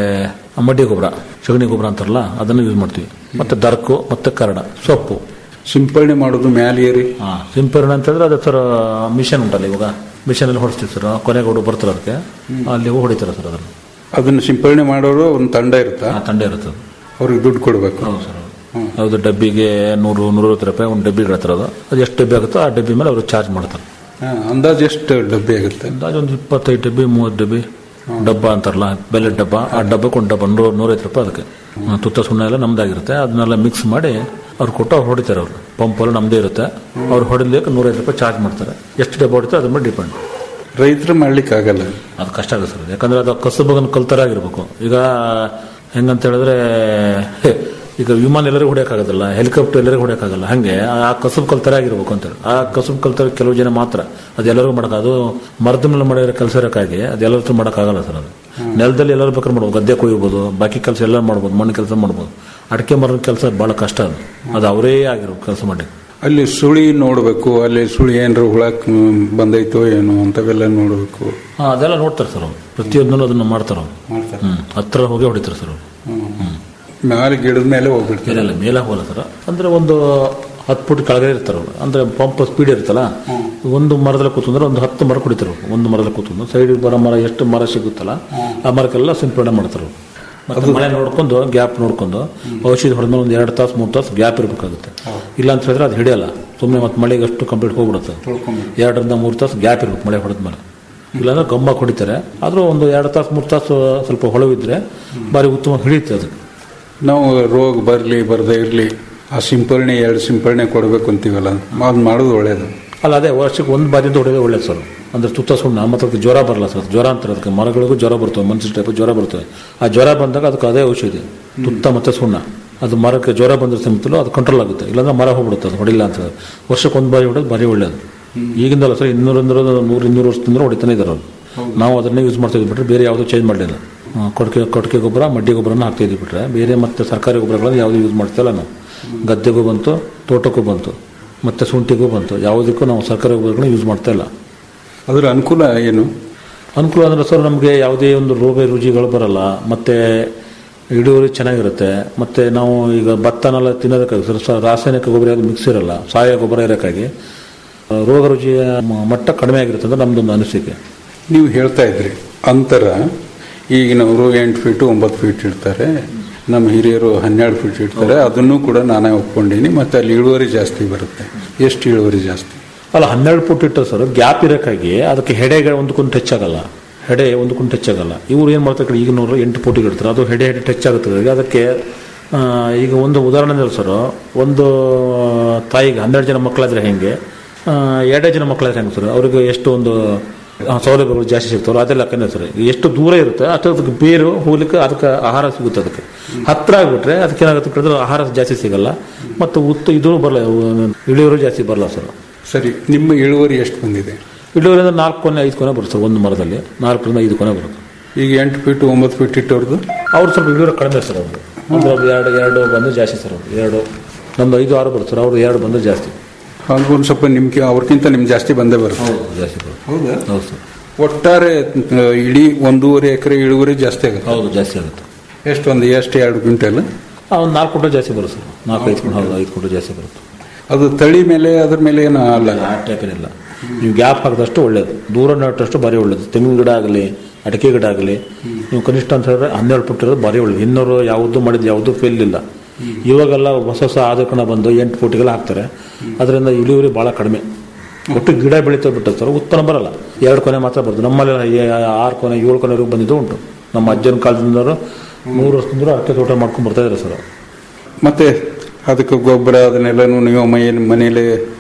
ಮಡ್ಡಿ ಗೊಬ್ಬರ ಸಗಣಿ ಗೊಬ್ಬರ ಅಂತಾರಲ್ಲ ಅದನ್ನು ಯೂಸ್ ಮಾಡ್ತೀವಿ ಮತ್ತೆ ದರ್ಕು ಮತ್ತೆ ಕರಡ ಸೊಪ್ಪು ಸಿಂಪಡಣೆ ಮಾಡೋದು ಮ್ಯಾಲೆ ಏರಿ ಹಾ ಸಿಂಪರಣೆ ಅಂತ ಹೇಳಿದ್ರೆ ಅದೇ ಸರ್ ಮಿಷನ್ ಉಂಟಲ್ಲ ಇವಾಗ ಮಿಷನ್ ಅಲ್ಲಿ ಹೊಡಿಸ್ತೀವಿ ಸರ್ ಕೊನೆಗೆ ಹುಡುಗ ಬರ್ತಾರೆ ಅದಕ್ಕೆ ಅಲ್ಲಿ ಹೋಗಿ ಹೊಡಿತಾರೆ ಸರ್ ಅದನ್ನು ಅದನ್ನ ಸಿಂಪಡಣೆ ಮಾಡೋರು ಒಂದು ತಂಡ ಇರುತ್ತಾ ಆ ತಂಡ ಇರುತ್ತೆ ಅದು. ಅವ್ರಿಗೆ ದುಡ್ಡು ಕೊಡಬೇಕು ಹೌದು ಸರ್ ಹೌದು ಡಬ್ಬಿಗೆ ನೂರು ನೂರೈವತ್ತು ರೂಪಾಯಿ ಒಂದು ಡಬ್ಬಿ ಹೇಳ್ತಾರೆ ಅದು ಅದು ಎಷ್ಟು ಡಬ್ಬಿ ಆಗುತ್ತೋ ಆ ಡಬ್ಬಿ ಮೇಲೆ ಅವರು ಚಾರ್ಜ್ ಮಾಡ್ತಾರೆ ಅಂದಾಜು ಎಷ್ಟು ಡಬ್ಬಿ ಆಗುತ್ತೆ ಅಂದಾಜು ಒಂದು ಇಪ್ಪತ್ತೈದು ಡಬ್ಬಿ ಮೂವತ್ತು ಡಬ್ಬಿ ಡಬ್ಬ ಅಂತಾರಲ್ಲ ಬೆಲೆ ಡಬ್ಬ ಆ ಡಬ್ಬಕ್ಕೆ ಒಂದು ಡಬ್ಬ ನೂರ ನೂರೈವತ್ತು ರೂಪಾಯಿ ಅದಕ್ಕೆ ಆ, ತುತ್ತ ಸುಣ್ಣ ಎಲ್ಲ ನಮ್ದಾಗಿರುತ್ತೆ ಅದನ್ನೆಲ್ಲ ಮಿಕ್ಸ್ ಮಾಡಿ ಅವ್ರು ಕೊಟ್ಟು ಅವ್ರು ಹೊಡಿತಾರೆ ಅವರು ಪಂಪಲ್ಲಿ ನಮ್ಮದೇ ಇರುತ್ತೆ ಅವ್ರು ಹೊಡಿಲಿಕ್ಕೆ ನೂರೈವತ್ತು ರೂಪಾಯಿ ಚಾರ್ಜ್ ಮಾಡ್ತಾರೆ ಎಷ್ಟು ಡಬ್ಬ ಹೊಡಿತಾರೆ ಅದ್ರ ಮೇಲೆ ಡಿಪೆಂಡ್ ರೈತರು ಮಾಡ್ಲಿಕ್ಕೆ ಆಗಲ್ಲ ಅದು ಕಷ್ಟ ಆಗುತ್ತೆ ಸರ್ ಯಾಕಂದ್ರೆ ಅದು ಕಸಬಗನ್ ಕಲ್ತರ ಆಗಿರ್ಬೇಕು ಈಗ ಹೆಂಗಂತ ಹೇಳಿದ್ರೆ ಹೇ, ಈಗ ವಿಮಾನ ಎಲ್ಲರಿಗೂ ಹೊಡೆಯೋಕ್ಕಾಗೋದಿಲ್ಲ ಹೆಲಿಕಾಪ್ಟರ್ ಎಲ್ಲರಿಗೂ ಹೊಡೆಯೋಕ್ಕಾಗಲ್ಲ ಹಾಗೆ ಆ ಕಸಬ್ ಕಲ್ತರ ಆಗಿರ್ಬೇಕು ಅಂತೇಳಿ ಆ ಕಸಬ್ ಕಲ್ತರ ಕೆಲವು ಜನ ಮಾತ್ರ ಅದು ಎಲ್ಲರಿಗೂ ಮಾಡಕ್ಕೆ ಅದು ಮರದ ಮೇಲೆ ಮಾಡಿರೋ ಕೆಲಸ ಇರೋಕ್ಕಾಗಿ ಅದು ಎಲ್ಲರ ಹತ್ರ ಮಾಡೋಕ್ಕಾಗಲ್ಲ ಸರ್ ಅದು ನೆಲದಲ್ಲಿ ಎಲ್ಲರೂ ಬೇಕಾದ್ರೆ ಮಾಡ್ಬೋದು ಗದ್ದೆ ಕೊಯ್ಯಬೋದು ಬಾಕಿ ಕೆಲಸ ಎಲ್ಲ ಮಾಡ್ಬೋದು ಮಣ್ಣು ಕೆಲಸ ಮಾಡ್ಬೋದು ಅಡಿಕೆ ಮರದ ಕೆಲಸ ಭಾಳ ಕಷ್ಟ ಅದು ಅದು ಅವರೇ ಆಗಿರ್ಬೇಕು ಕೆಲಸ ಮಾಡಿ ಅಲ್ಲಿ ಸುಳಿ ನೋಡಬೇಕು ಅಲ್ಲಿ ಸುಳಿ ಏನಾರ ಹುಳ ಕ್- ಬಂದೈತೋ ಏನೋ ಅಂತವೆಲ್ಲ ನೋಡಬೇಕು ಹಾ, ಅದೆಲ್ಲ ನೋಡ್ತಾರೆ ಸರ್ ಅವ್ರು ಪ್ರತಿಯೊಂದನ್ನು ಅದನ್ನ ಮಾಡ್ತಾರೆ ಅವ್ರು ಮಾಡ್ತಾರೆ. ಹ್ಮ್ ಹತ್ರ ಹೋಗಿ ಹೊಡಿತಾರೆ ಸರ್ ಅವರು ಮ್ಯಾಲೆ ಗಿಡದ ಮೇಲೆ ಹೋಗ್ಬಿಡ್ತಾರೆ ಇಲ್ಲ ಮೇಲೆ ಹೋಗಲ್ಲ ಸರ್ ಅಂದ್ರೆ ಒಂದು ಹತ್ತು ಫುಟ್ ಕೆಳಗಡೆ ಇರ್ತಾರೆ ಅವ್ರು ಅಂದ್ರೆ ಪಂಪ್ ಸ್ಪೀಡ್ ಇರುತ್ತಲ್ಲ ಒಂದು ಮರದಲ್ಲಿ ಕೂತ್ಕೊಂಡ್ರೆ ಒಂದು ಹತ್ತು ಮರ ಕುಡಿತಾರೆ ಅವ್ರು. ಒಂದು ಮರದಲ್ಲಿ ಕೂತ್ಕೊಂಡು ಸೈಡ್ ಬರೋ ಮರ ಎಷ್ಟು ಮರ ಸಿಗುತ್ತಲ್ಲ ಆ ಮರಕ್ಕೆಲ್ಲ ಸಿಂಪಡಣೆ ಮಾಡ್ತಾರೆ ಅವ್ರು. ಮತ್ತೆ ಮಳೆ ನೋಡ್ಕೊಂಡು ಗ್ಯಾಪ್ ನೋಡ್ಕೊಂಡು ಔಷಧಿ ಹೊಡೆದ್ಮೇಲೆ ಒಂದು ಎರಡು ತಾಸು ಮೂರು ತಾಸು ಗ್ಯಾಪ್ ಇರಬೇಕಾಗುತ್ತೆ ಇಲ್ಲ ಅಂತ ಹೇಳಿದ್ರೆ ಅದು ಹಿಡಿಯಲ್ಲ ಸುಮ್ಮನೆ ಮತ್ತೆ ಮಳೆಗೆ ಅಷ್ಟು ಕಂಪ್ಲೀಟ್ ಹೋಗ್ಬಿಡುತ್ತೆ ಎರಡರಿಂದ ಮೂರು ತಾಸು ಗ್ಯಾಪ್ ಇರ್ಬೇಕು ಮಳೆ ಹೊಡೆದ್ಮೇಲೆ ಇಲ್ಲಾಂದ್ರೆ ಗಮ್ಮ ಹೊಡಿತಾರೆ ಆದರೂ ಒಂದು ಎರಡು ತಾಸು ಮೂರು ತಾಸು ಸ್ವಲ್ಪ ಹೊಳವಿದ್ರೆ ಭಾರಿ ಉತ್ತಮ ಹಿಡಿಯುತ್ತೆ ಅದಕ್ಕೆ ನಾವು ರೋಗ ಬರಲಿ ಬರದೇ ಇರಲಿ ಆ ಸಿಂಪರಣೆ ಎರಡು ಸಿಂಪರಣೆ ಕೊಡಬೇಕು ಅಂತೀವಲ್ಲ ಅದು ಮಾಡೋದು ಒಳ್ಳೇದು ಅಲ್ಲ ಅದೇ ವರ್ಷಕ್ಕೆ ಒಂದು ಬಾರಿ ಅಂತ ಹೊಡೆಯೋದು ಒಳ್ಳೇದು ಸರ್ ಅಂದ್ರೆ ತುತ್ತ ಸುಣ್ಣ ಮತ್ತೆ ಅದಕ್ಕೆ ಜ್ವರ ಬರಲ್ಲ ಸರ್ ಜ್ವರ ಅಂತಾರೆ ಅದಕ್ಕೆ ಮರಗಳಿಗೂ ಜ್ವರ ಬರ್ತವೆ ಮನುಷ್ಯ ಟೈಪ್ ಜ್ವರ ಬರ್ತವೆ ಆ ಜ್ವರ ಬಂದಾಗ ಅದಕ್ಕೆ ಅದೇ ಔಷಧಿ ತುತ್ತ ಮತ್ತೆ ಸುಣ್ಣ ಅದು ಮರಕ್ಕೆ ಜ್ವರ ಬಂದ್ರೆ ಸಮೇತಲೂ ಅದು ಕಂಟ್ರೋಲ್ ಆಗುತ್ತೆ ಇಲ್ಲಾಂದ್ರೆ ಮರ ಹೋಗ್ಬಿಡುತ್ತೆ ಅದು ಹೊಡಿಲ್ಲ ಅಂತ ಹೇಳಿದ್ರೆ. ವರ್ಷಕ್ಕೆ ಒಂದು ಬಾರಿ ಹೊಡೆದು ಭಾರಿ ಒಳ್ಳೇದು ಈಗಿಂದಲ್ಲ ಸರ್ ಇನ್ನೂರು ಇನ್ನೂರು ನೂರು ಇನ್ನೂರು ವರ್ಷದಿಂದ ಹೊಡಿತಾನೆ ಇದ್ದಾರೆ ಅವರು ನಾವು ಅದನ್ನೇ ಯೂಸ್ ಮಾಡ್ತಾ ಇದ್ವಿ ಬಿಟ್ರೆ ಬೇರೆ ಯಾವುದೂ ಚೇಂಜ್ ಮಾಡಲಿಲ್ಲ ಕೊಡಕೆ ಕೊಡಕೆ ಗೊಬ್ಬರ ಮಡ್ಡಿ ಗೊಬ್ಬರನ ಹಾಕ್ತಾ ಇದ್ವಿ ಬಿಟ್ರೆ ಬೇರೆ ಮತ್ತೆ ಸರ್ಕಾರಿ ಗೊಬ್ಬರಗಳನ್ನು ಯಾವುದೂ ಯೂಸ್ ಮಾಡ್ತಿಲ್ಲ ನಾವು ಗದ್ದೆಗೂ ಬಂತು ತೋಟಕ್ಕೂ ಬಂತು ಮತ್ತೆ ಶುಂಠಿಗೂ ಬಂತು ಯಾವುದಕ್ಕೂ ನಾವು ಸರ್ಕಾರಿ ಗೊಬ್ಬರಗಳನ್ನ ಯೂಸ್ ಮಾಡ್ತಾ ಇಲ್ಲ ಅದ್ರ ಅನುಕೂಲ ಏನು ಅನುಕೂಲ ಅಂದ್ರೆ ಸರ್ ನಮಗೆ ಯಾವುದೇ ಒಂದು ರೋಗ ರುಜಿಗಳು ಬರಲ್ಲ ಮತ್ತೆ ಇಳುವರಿ ಚೆನ್ನಾಗಿರುತ್ತೆ ಮತ್ತೆ ನಾವು ಈಗ ಭತ್ತನೆಲ್ಲ ತಿನ್ನೋದಕ್ಕಾಗಿ ಸರ್ ಸ- ರಾಸಾಯನಿಕ ಗೊಬ್ಬರ ಯಾವುದು ಮಿಕ್ಸ್ ಇರಲ್ಲ ಸಾವಯವ ಗೊಬ್ಬರ ಇರೋಕ್ಕಾಗಿ ಆ, ರೋಗ ರುಜಿಯ ಮ- ಮಟ್ಟ ಕಡಿಮೆ ಆಗಿರುತ್ತೆ ಅಂತ ನಮ್ದೊಂದು ಅನಿಸಿಕೆ ನೀವು ಹೇಳ್ತಾ ಇದ್ರಿ ಅಂತರ ಈಗಿನವರು ಎಂಟು ಫೀಟು ಒಂಬತ್ತು ಫೀಟ್ ಇಡ್ತಾರೆ ನಮ್ಮ ಹಿರಿಯರು ಹನ್ನೆರಡು ಫೀಟ್ ಇಡ್ತಾರೆ ಅದನ್ನು ಕೂಡ ನಾನೇ ಒಪ್ಕೊಂಡೀನಿ ಮತ್ತೆ ಅಲ್ಲಿ ಇಳುವರಿ ಜಾಸ್ತಿ ಬರುತ್ತೆ ಎಷ್ಟು ಇಳುವರಿ ಜಾಸ್ತಿ ಅಲ್ಲ ಹನ್ನೆರಡು ಫುಟ್ ಇಟ್ಟರೆ ಸರ್ ಗ್ಯಾಪ್ ಇರೋಕ್ಕಾಗಿ ಅದಕ್ಕೆ ಹೆಡೆ ಒಂದಕ್ಕೊಂದು ಟಚ್ ಆಗಲ್ಲ ಹೆಡೆ ಒಂದಕ್ಕೊಂದು ಟಚ್ ಆಗಲ್ಲ ಇವ್ರು ಏನು ಮಾಡ್ತಾರೆ ಈಗಿನವರು ಎಂಟು ಫುಟಿಗೆ ಇಡ್ತಾರೆ ಅದು ಹೆಡೆ ಹೆಡೆ ಟಚ್ ಆಗುತ್ತೆ ಈಗ ಅದಕ್ಕೆ ಆ, ಈಗ ಒಂದು ಉದಾಹರಣೆ ಇದೆ ಸರ್ ಒಂದು ತಾಯಿಗೆ ಹನ್ನೆರಡು ಜನ ಮಕ್ಕಳಾದ್ರೆ ಹೆಂಗೆ ಆ, ಎರಡೇ ಜನ ಮಕ್ಕಳಾದ್ರೆ ಹೆಂಗೆ ಸರ್ ಅವ್ರಿಗೆ ಎಷ್ಟು ಒಂದು ಆ, ಸೌಲಭ್ಯಗಳು ಜಾಸ್ತಿ ಸಿಗ್ತಾವಲ್ಲ ಅದೆಲ್ಲ ಲೆಕ್ಕನೇ ಸರ್ ಎಷ್ಟು ದೂರ ಇರುತ್ತೆ ಅಷ್ಟು ಅದಕ್ಕೆ ಬೇರು ಹೋಗ್ಲಿಕ್ಕೆ ಅದಕ್ಕೆ ಆಹಾರ ಸಿಗುತ್ತೆ ಅದಕ್ಕೆ ಹತ್ರ ಆಗ್ಬಿಟ್ರೆ ಅದಕ್ಕೆ ಏನಾಗುತ್ತೆ ಕೇಳಿದ್ರೆ ಆಹಾರ ಜಾಸ್ತಿ ಸಿಗಲ್ಲ ಮತ್ತು ಉತ್ತು ಇದು ಬರಲ್ಲ ಇಳಿಯೋರು ಜಾಸ್ತಿ ಬರಲ್ಲ ಸರ್ ಸರಿ ನಿಮ್ಮ ಇಳುವರಿ ಎಷ್ಟು ಬಂದಿದೆ ಇಳುವರಿ ಅಂದ್ರೆ ನಾಲ್ಕು ಕೊನೆ ಐದು ಕೊನೆ ಬರುತ್ತೆ ಸರ್ ಒಂದು ಮರದಲ್ಲಿ ನಾಲ್ಕರಿಂದ ಐದು ಕೊನೆ ಬರುತ್ತೆ ಈಗ ಎಂಟು ಫೀಟ್ ಒಂಬತ್ತು ಫೀಟ್ ಇಟ್ಟವ್ರದ್ದು ಅವ್ರು ಸ್ವಲ್ಪ ಇಳುವರಿ ಕಡಿಮೆ ಸರ್ ಅವರು ಅಂದ್ರೆ ಅವ್ರು ಎರಡು ಎರಡು ಬಂದು ಜಾಸ್ತಿ ಸರ್ ಅವ್ರು ಎರಡು ನಮ್ದು ಐದು ಆರು ಬರುತ್ತೆ ಸರ್ ಅವ್ರು ಎರಡು ಬಂದು ಜಾಸ್ತಿ ಹಂಗೆ ಒಂದು ಸ್ವಲ್ಪ ನಿಮ್ಗೆ ಅವ್ರಿಗಿಂತ ನಿಮ್ಗೆ ಜಾಸ್ತಿ ಬಂದೇ ಬರುತ್ತೆ ಹೌದು ಜಾಸ್ತಿ ಬರುತ್ತೆ ಹೌದಾ ಹೌದು ಸರ್ ಒಟ್ಟಾರೆ ಆ, ಇಡೀ ಒಂದೂವರೆ ಎಕರೆ ಇಳುವರಿ ಜಾಸ್ತಿ ಆಗುತ್ತೆ ಹೌದು ಜಾಸ್ತಿ ಆಗುತ್ತೆ ಎಷ್ಟು ಒಂದು ಎಷ್ಟು ಎರಡು ಕ್ವಿಂಟಲ್ ಆ, ಒಂದು ನಾಲ್ಕು ಕುಂಟಲ್ ಜಾಸ್ತಿ ಬರುತ್ತೆ ಸರ್ ನಾಲ್ಕು ಐದು ಕುಂಟಲ್ ಹೌದು ಐದು ಕುಂಟಲ್ ಜಾಸ್ತಿ ಬರುತ್ತೆ ಅದು ತಳಿ ಮೇಲೆ ಅದ್ರ ಮೇಲೆ ಏನು ಅಲ್ಲ ಆ ಟೈಪ್ ಏನಿಲ್ಲ ನೀವು ಗ್ಯಾಪ್ ಹಾಕಿದಷ್ಟು ಒಳ್ಳೇದು ದೂರ ನೆಟ್ಟಷ್ಟು ಭಾರಿ ಒಳ್ಳೇದು ತೆಂಗಿನ ಗಿಡ ಆಗಲಿ ಅಡಿಕೆ ಗಿಡ ಆಗಲಿ ನೀವು ಕನಿಷ್ಠ ಅಂತ ಹೇಳಿದ್ರೆ ಹನ್ನೆರಡು ಫುಟ್ ಇರೋದು ಭಾರಿ ಒಳ್ಳೇದು ಇನ್ನೂರು ಯಾವುದು ಮಾಡಿದ್ದು ಯಾವುದು ಫೇಲ್ ಇಲ್ಲ ಇವಾಗೆಲ್ಲ ಹೊಸ ಹೊಸ ಆದಕಣ ಬಂದು ಎಂಟು ಫುಟ್ಗೆಲ್ಲ ಹಾಕ್ತಾರೆ ಅದರಿಂದ ಇಳುವರಿ ಭಾಳ ಕಡಿಮೆ ಒಟ್ಟು ಗಿಡ ಬೆಳೀತಾ ಬಿಟ್ಟು ಸರ್ ಉತ್ಪನ್ನ ಬರಲ್ಲ ಎರಡು ಕೊನೆ ಮಾತ್ರ ಬರ್ತದೆ ನಮ್ಮಲ್ಲಿ ಆರು ಕೊನೆ ಏಳು ಕೊನೆವರೆಗೂ ಬಂದಿದ್ದು ಉಂಟು ನಮ್ಮ ಅಜ್ಜನ ಕಾಲದಿಂದವರು ನೂರು ವರ್ಷದಿಂದ ಅಡಿಕೆ ತೋಟ ಮಾಡ್ಕೊಂಡು ಬರ್ತಾ ಇದ್ದಾರೆ ಸರ್ ಮತ್ತೆ ಅದಕ್ಕೆ ಗೊಬ್ಬರ ಅದನ್ನೆಲ್ಲನೂ ನೀವು ಮನೆ ಮನೇಲೆ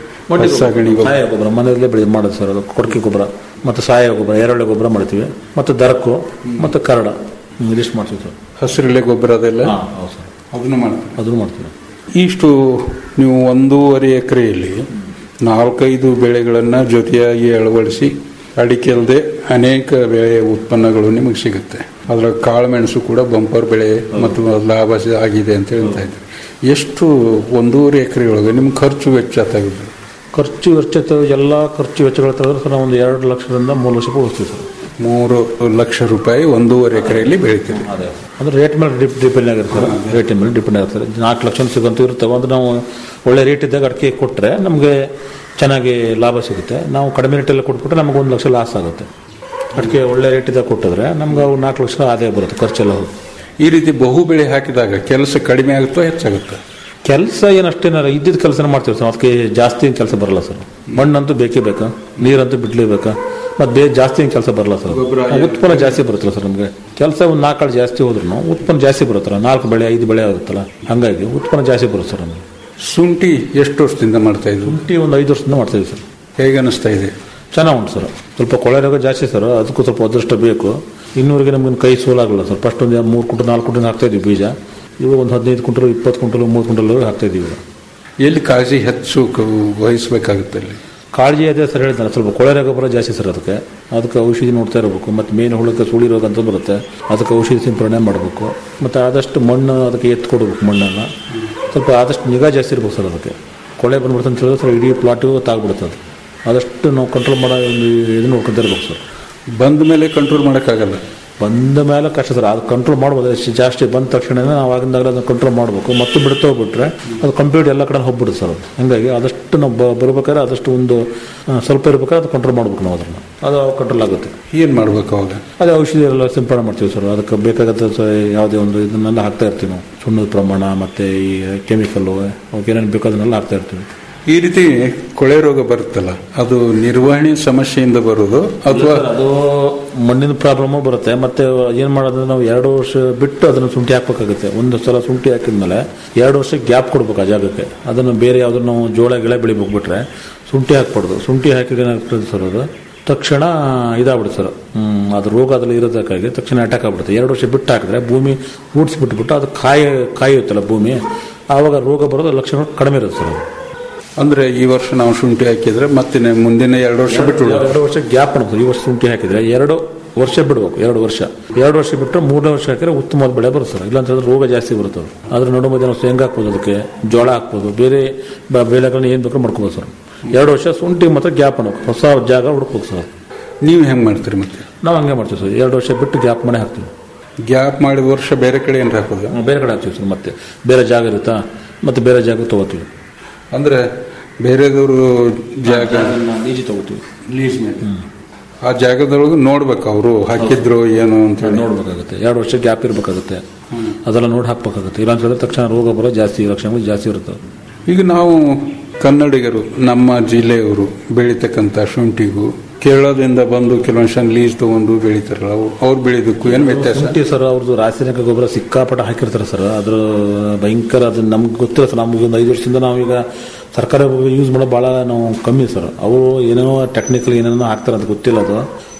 ಸಾಗಣೆ ಗೊಬ್ಬರ ಸಾವಯವ ಗೊಬ್ಬರ ಮನೆಯಲ್ಲೇ ಬೆಳೆ ಮಾಡೋದು ಸರ್ ಅದು ಕೊಡಕೆ ಗೊಬ್ಬರ ಮತ್ತು ಸಾವಯವ ಗೊಬ್ಬರ ಎರೆಹುಳ ಗೊಬ್ಬರ ಮಾಡ್ತೀವಿ ಮತ್ತು ದರಕು ಮತ್ತು ಕರಡ ಇದಿಷ್ಟು ಮಾಡ್ತೀವಿ ಸರ್ ಹಸಿರೆಲೆ ಗೊಬ್ಬರ ಅದೆಲ್ಲ ಹಾಂ ಹೌದು ಸರ್ ಅದನ್ನು ಮಾಡ್ತಾರೆ ಅದನ್ನು ಮಾಡ್ತೀವಿ ಇಷ್ಟು ನೀವು ಒಂದೂವರೆ ಎಕರೆಯಲ್ಲಿ ನಾಲ್ಕೈದು ಬೆಳೆಗಳನ್ನು ಜೊತೆಯಾಗಿ ಅಳವಡಿಸಿ ಅಡಿಕೆ ಅಲ್ಲದೆ ಅನೇಕ ಬೆಳೆ ಉತ್ಪನ್ನಗಳು ನಿಮಗೆ ಸಿಗುತ್ತೆ ಅದರ ಕಾಳುಮೆಣಸು ಕೂಡ ಬಂಪರ್ ಬೆಳೆ ಮತ್ತು ಲಾಭ ಆಗಿದೆ ಅಂತ ಹೇಳ್ತಾ ಇದ್ದಾರೆ ಎಷ್ಟು ಒಂದೂವರೆ ಎಕರೆ ಒಳಗೆ ನಿಮ್ಮ ಖರ್ಚು ವೆಚ್ಚ ತೆಗೆದು ಖರ್ಚು ವೆಚ್ಚ ತ- ಎಲ್ಲ ಖರ್ಚು ವೆಚ್ಚಗಳು ತೆಗೆದ್ರೆ ಸರ್ ನಾವು ಒಂದು ಎರಡು ಲಕ್ಷದಿಂದ ಮೂರು ಲಕ್ಷ ಉಳಿಸ್ತೀವಿ ಸರ್ ಮೂರು ಲಕ್ಷ ರೂಪಾಯಿ ಒಂದೂವರೆ ಎಕರೆಯಲ್ಲಿ ಬೆಳಿತೀರಿ ಅದೇ ಅಂದ್ರೆ ರೇಟ್ ಮೇಲೆ ಡಿಪ್ ಡಿಪೆಂಡ್ ಆಗಿರ್ತಾರೆ ರೇಟ್ ಮೇಲೆ ಡಿಪೆಂಡ್ ಆಗಿರ್ತಾರೆ ನಾಲ್ಕು ಲಕ್ಷ ಸಿಗಂತೂ ಇರ್ತವೆ ಅಂದ್ರೆ ನಾವು ಒಳ್ಳೆ ರೇಟ್ ಇದ್ದಾಗ ಅಡಿಕೆ ಕೊಟ್ಟರೆ ನಮಗೆ ಚೆನ್ನಾಗಿ ಲಾಭ ಸಿಗುತ್ತೆ ನಾವು ಕಡಿಮೆ ರೇಟಲ್ಲಿ ಕೊಟ್ಬಿಟ್ರೆ ನಮಗೆ ಒಂದು ಲಕ್ಷ ಲಾಸ್ ಆಗುತ್ತೆ ಅಡಿಕೆ ಒಳ್ಳೆ ರೇಟ್ ಇದ್ದಾಗ ಕೊಟ್ಟಿದ್ರೆ ನಮ್ಗೆ ಅವು ನಾಲ್ಕು ಲಕ್ಷ ಆದಾಯ ಬರುತ್ತೆ ಖರ್ಚೆಲ್ಲ ಹೋಗಿ ಈ ರೀತಿ ಬಹು ಬೆಳೆ ಹಾಕಿದಾಗ ಕೆಲಸ ಕಡಿಮೆ ಆಗುತ್ತೋ ಹೆಚ್ಚಾಗುತ್ತೋ ಕೆಲಸ ಏನು ಅಷ್ಟೇನಾರ ಇದ್ದಿದ್ದ ಕೆಲಸನ ಮಾಡ್ತೀವಿ ಸರ್ ಅದಕ್ಕೆ ಜಾಸ್ತಿ ಏನು ಕೆಲಸ ಬರಲ್ಲ ಸರ್ ಮಣ್ಣಂತೂ ಬೇಕೇ ಬೇಕಾ ನೀರಂತೂ ಬಿಡ್ಲೇಬೇಕಾ ಮತ್ತು ಬೇ ಜಾಸ್ತಿ ಏನು ಕೆಲಸ ಬರಲ್ಲ ಸರ್ ಉತ್ಪನ್ನ ಜಾಸ್ತಿ ಬರುತ್ತಲ್ಲ ಸರ್ ನಮಗೆ ಕೆಲಸ ಒಂದು ನಾಲ್ಕು ಜಾಸ್ತಿ ಹೋದ್ರೂ ಉತ್ಪನ್ನ ಜಾಸ್ತಿ ಬರುತ್ತಲ್ಲ ನಾಲ್ಕು ಬೆಳೆ ಐದು ಬೆಳೆ ಆಗುತ್ತಲ್ಲ ಹಾಗಾಗಿ ಉತ್ಪನ್ನ ಜಾಸ್ತಿ ಬರುತ್ತೆ ಸರ್ ನಮಗೆ ಶುಂಠಿ ಎಷ್ಟು ವರ್ಷದಿಂದ ಮಾಡ್ತಾ ಇದ್ರು ಶುಂಠಿ ಒಂದು ಐದು ವರ್ಷದಿಂದ ಮಾಡ್ತಾಯಿದ್ವಿ ಸರ್ ಹೇಗೆ ಅನಿಸ್ತಾ ಇದೆ ಚೆನ್ನಾಗಿ ಉಂಟು ಸರ್ ಸ್ವಲ್ಪ ಕೊಳೆ ರೋಗ ಜಾಸ್ತಿ ಸರ್ ಅದಕ್ಕೂ ಸ್ವಲ್ಪ ಅದೃಷ್ಟ ಬೇಕು ಇನ್ನೂರಿಗೆ ನಮ್ಗೆ ಕೈ ಸೋಲಾಗಲ್ಲ ಸರ್ ಫಸ್ಟ್ ಒಂದು ಮೂರು ಕುಂಟಲ್ ನಾಲ್ಕು ಕುಂಟಲ್ ಹಾಕ್ತಾ ಇದ್ವಿ ಬೀಜ ಇವಾಗ ಒಂದು ಹದಿನೈದು ಕುಂಟಲ್ ಇಪ್ಪತ್ತು ಕುಂಟಲ್ ಮೂವತ್ತು ಕುಂಟಲ್ ಹಾಕ್ತಾ ಇದ್ದೀವಿ ಈಗ ಎಲ್ಲಿ ಕಾಳಜಿ ಹೆಚ್ಚು ಕ- ವಹಿಸ್ಬೇಕಾಗುತ್ತೆ ಅಲ್ಲಿ ಕಾಳಜಿ ಅದೇ ಸರ್ ಹೇಳಿದ್ದಾನೆ ಸ್ವಲ್ಪ ಕೊಳೆ ಗೊಬ್ಬರ ಜಾಸ್ತಿ ಸರ್ ಅದಕ್ಕೆ ಅದಕ್ಕೆ ಔಷಧಿ ನೋಡ್ತಾ ಇರಬೇಕು ಮತ್ತು ಮೇನ್ ಹುಳಕ್ಕೆ ಸುಳಿ ರೋಗ ಅಂತ ಬರುತ್ತೆ ಅದಕ್ಕೆ ಔಷಧಿ ಸಿಂಪರಣೆ ಮಾಡಬೇಕು ಮತ್ತು ಆದಷ್ಟು ಮಣ್ಣು ಅದಕ್ಕೆ ಎತ್ತು ಕೊಡಬೇಕು ಮಣ್ಣನ್ನು ಸ್ವಲ್ಪ ಆದಷ್ಟು ನಿಗಾ ಜಾಸ್ತಿ ಇರ್ಬೇಕು ಸರ್ ಅದಕ್ಕೆ ಕೊಳೆ ಬಂದ್ಬಿಡುತ್ತೆ ಅಂತ ಹೇಳಿದ್ರೆ ಸರ್ ಇಡೀ ಪ್ಲಾಟು ತಾಗ್ಬಿಡುತ್ತೆ ಅದು ಆದಷ್ಟು ನಾವು ಕಂಟ್ರೋಲ್ ಮಾಡೋ ಒಂದು ಇದು ನೋಡ್ಕೊತಾ ಇರ್ಬೇಕು ಸರ್ ಬಂದ ಮೇಲೆ ಕಂಟ್ರೋಲ್ ಮಾಡೋಕ್ಕಾಗಲ್ಲ ಬಂದ ಮೇಲೆ ಕಷ್ಟ ಸರ್ ಅದು ಕಂಟ್ರೋಲ್ ಮಾಡ್ಬೋದು ಎಷ್ಟು ಜಾಸ್ತಿ ಬಂದ ತಕ್ಷಣ ನಾವು ಆಗಿಂದಾಗಲೇ ಅದನ್ನು ಕಂಟ್ರೋಲ್ ಮಾಡಬೇಕು ಮತ್ತೆ ಬಿಡ್ತಾ ಹೋಗ್ಬಿಟ್ರೆ ಅದು ಕಂಪ್ಲೀಟ್ ಎಲ್ಲ ಕಡೆ ಹೋಗ್ಬಿಡುತ್ತೆ ಸರ್ ಅದು ಹಂಗಾಗಿ ಆದಷ್ಟು ನಾವು ಬ- ಬರ್ಬೇಕಾದ್ರೆ ಆದಷ್ಟು ಒಂದು ಆ, ಸ್ವಲ್ಪ ಇರ್ಬೇಕಾದ್ರೆ ಅದು ಕಂಟ್ರೋಲ್ ಮಾಡ್ಬೇಕು ನಾವು ಅದನ್ನು ಅದು ಕಂಟ್ರೋಲ್ ಆಗುತ್ತೆ ಏನು ಮಾಡ್ಬೇಕು ಅವಾಗ ಅದೇ ಔಷಧಿ ಎಲ್ಲ ಸಿಂಪಡಣೆ ಮಾಡ್ತೀವಿ ಸರ್ ಅದಕ್ಕೆ ಬೇಕಾಗತ್ತೆ ಸ- ಯಾವುದೇ ಒಂದು ಇದನ್ನೆಲ್ಲ ಹಾಕ್ತಾ ಇರ್ತೀವಿ ನಾವು ಸುಣ್ಣದ ಪ್ರಮಾಣ ಮತ್ತು ಈ ಕೆಮಿಕಲ್ಲು ಅವಕ್ಕೆ ಏನೇನು ಬೇಕೋ ಅದನ್ನೆಲ್ಲ ಹಾಕ್ತಾ ಇರ್ತೀವಿ ಈ ರೀತಿ ಕೊಳೆ ರೋಗ ಬರುತ್ತಲ್ಲ ಅದು ನಿರ್ವಹಣೆ ಸಮಸ್ಯೆಯಿಂದ ಬರೋದು ಅಥವಾ ಅದು ಮಣ್ಣಿನ ಪ್ರಾಬ್ಲಮ್ಮು ಬರುತ್ತೆ ಮತ್ತೆ ಏನು ಮಾಡೋದು ನಾವು ಎರಡು ವರ್ಷ ಬಿಟ್ಟು ಅದನ್ನು ಶುಂಠಿ ಹಾಕ್ಬೇಕಾಗುತ್ತೆ ಒಂದು ಸಲ ಶುಂಠಿ ಹಾಕಿದ್ಮೇಲೆ ಎರಡು ವರ್ಷ ಗ್ಯಾಪ್ ಕೊಡ್ಬೇಕು ಆ ಜಾಗಕ್ಕೆ ಅದನ್ನು ಬೇರೆ ಯಾವ್ದಾದ್ರು ನಾವು ಜೋಳ ಗಿಳ ಬೆಳಿಬೇಕು ಬಿಟ್ರೆ ಶುಂಠಿ ಹಾಕ್ಬಾರ್ದು ಶುಂಠಿ ಹಾಕಿದ್ರೆ ಏನಾಗ್ತದೆ ಸರ್ ಅದು ತಕ್ಷಣ ಇದಾಗ್ಬಿಡುತ್ತೆ ಸರ್ ಹ್ಮ್, ಅದು ರೋಗ ಅದ್ರಲ್ಲಿ ಇರೋದಕ್ಕಾಗಿ ತಕ್ಷಣ ಅಟ್ಯಾಕ್ ಆಗ್ಬಿಡುತ್ತೆ ಎರಡು ವರ್ಷ ಬಿಟ್ಟು ಹಾಕಿದ್ರೆ ಭೂಮಿ ರೂಟ್ಸ್ ಬಿಟ್ಬಿಟ್ಟು ಅದು ಕಾಯಿ ಕಾಯುತ್ತಲ್ಲ ಭೂಮಿ ಆವಾಗ ರೋಗ ಬರೋದು ಲಕ್ಷಣ ಕಡಿಮೆ ಇರುತ್ತೆ ಸರ್ ಅದು ಅಂದ್ರೆ ಈ ವರ್ಷ ನಾವು ಶುಂಠಿ ಹಾಕಿದ್ರೆ ಮತ್ತೆ ನೆ- ಮುಂದಿನ ಎರಡು ವರ್ಷ ಬಿಟ್ಟು ಎರಡು ವರ್ಷ ಗ್ಯಾಪ್ ಮಾಡ್ಬೋದು ಈ ವರ್ಷ ಶುಂಠಿ ಹಾಕಿದ್ರೆ ಎರಡು ವರ್ಷ ಬಿಡ್ಬೇಕು ಎರಡು ವರ್ಷ ಎರಡು ವರ್ಷ ಬಿಟ್ಟರೆ ಮೂರನೇ ವರ್ಷ ಹಾಕಿದ್ರೆ ಉತ್ತಮವಾದ ಬೆಳೆ ಬರುತ್ತೆ ಸರ್ ಇಲ್ಲ ಅಂತಂದ್ರೆ ರೋಗ ಜಾಸ್ತಿ ಬರುತ್ತೆ ಅದು. ಅದ್ರ ನಡು ಮಧ್ಯೆ ನಾವು ಶೇಂಗಾ ಹಾಕ್ಬೋದು ಅದಕ್ಕೆ ಜೋಳ ಹಾಕ್ಬೋದು ಬೇರೆ ಬ- ಬೆಳೆಗಳನ್ನ ಏನು ಬೇಕಾದ್ರೂ ಮಾಡ್ಕೋಬೋದು ಸರ್ ಎರಡು ವರ್ಷ ಶುಂಠಿ ಮಾತ್ರ ಗ್ಯಾಪ್ ಮಾಡ್ಬೇಕು ಹೊಸ ಜಾಗ ಹುಡುಕ್ಬೇಕು ಸರ್ ನೀವು ಹೆಂಗ್ ಮಾಡ್ತೀರಿ ಮತ್ತೆ ನಾವು ಹಂಗೆ ಮಾಡ್ತೀವಿ ಸರ್ ಎರಡು ವರ್ಷ ಬಿಟ್ಟು ಗ್ಯಾಪ್ ಮಾಡಿ ಹಾಕ್ತೀವಿ ಗ್ಯಾಪ್ ಮಾಡಿದ ವರ್ಷ ಬೇರೆ ಕಡೆ ಏನಾರ ಹಾಕೋದು ಹ್ಮ್, ಬೇರೆ ಕಡೆ ಹಾಕ್ತೀವಿ ಸರ್ ಮತ್ತೆ ಬೇರೆ ಜಾಗ ಇರುತ್ತಾ ಮತ್ತೆ ಬೇರೆ ಜಾಗ ತಗೋತೀವಿ ಅಂದ್ರೆ ಬೇರೆದವರು ಜಾಗ ಈಜಿ ತಗೋತೀವಿ ಲೀಸ್ ಮೇಲೆ ಆ ಜಾಗದೊಳಗೆ ನೋಡ್ಬೇಕು ಅವರು ಹಾಕಿದ್ರು ಏನು ಅಂತ ಹೇಳಿ ನೋಡ್ಬೇಕಾಗುತ್ತೆ ಎರಡು ವರ್ಷ ಗ್ಯಾಪ್ ಇರಬೇಕಾಗುತ್ತೆ ಅದೆಲ್ಲ ನೋಡಿ ಹಾಕ್ಬೇಕಾಗುತ್ತೆ ಇಲ್ಲ ಅಂತ ಹೇಳಿದ್ರೆ ತಕ್ಷಣ ರೋಗ ಬರೋ ಜಾಸ್ತಿ ಲಕ್ಷಣಗಳು ಜಾಸ್ತಿ ಇರುತ್ತೆ ಈಗ ನಾವು ಕನ್ನಡಿಗರು ನಮ್ಮ ಜಿಲ್ಲೆಯವರು ಬೆಳೀತಕ್ಕಂಥ ಶುಂಠಿಗೂ ಕೇರಳದಿಂದ ಬಂದು ಕೆಲವೊಂದು ಲೀಸ್ ತಗೊಂಡು ಬೆಳೀತಾರಲ್ಲ ಅವ್ರು ಅವ್ರು ಬೆಳೆದಕ್ಕೂ ಏನು ವ್ಯತ್ಯಾಸ ಶುಂಠಿ ಸರ್ ಅವ್ರದ್ದು ರಾಸಾಯನಿಕ ಗೊಬ್ಬರ ಸಿಕ್ಕಾಪಟ್ಟೆ ಹಾಕಿರ್ತಾರೆ ಸರ್ ಅದ್ರ ಭಯಂಕರ ಅದು ನಮ್ಗೆ ಗೊತ್ತಿಲ್ಲ ಸರ್ ನಮ್ಗೆ ಒಂದು ಐದು ವರ್ಷದಿಂದ ನಾವೀಗ ಸರ್ಕಾರ ಯೂಸ್ ಮಾಡೋ ಭಾಳ ನಾವು ಕಮ್ಮಿ ಸರ್ ಅವರು ಏನೇನೋ ಟೆಕ್ನಿಕಲ್ ಏನೇನೋ ಹಾಕ್ತಾರೆ ಅಂತ ಗೊತ್ತಿಲ್ಲ ಅದು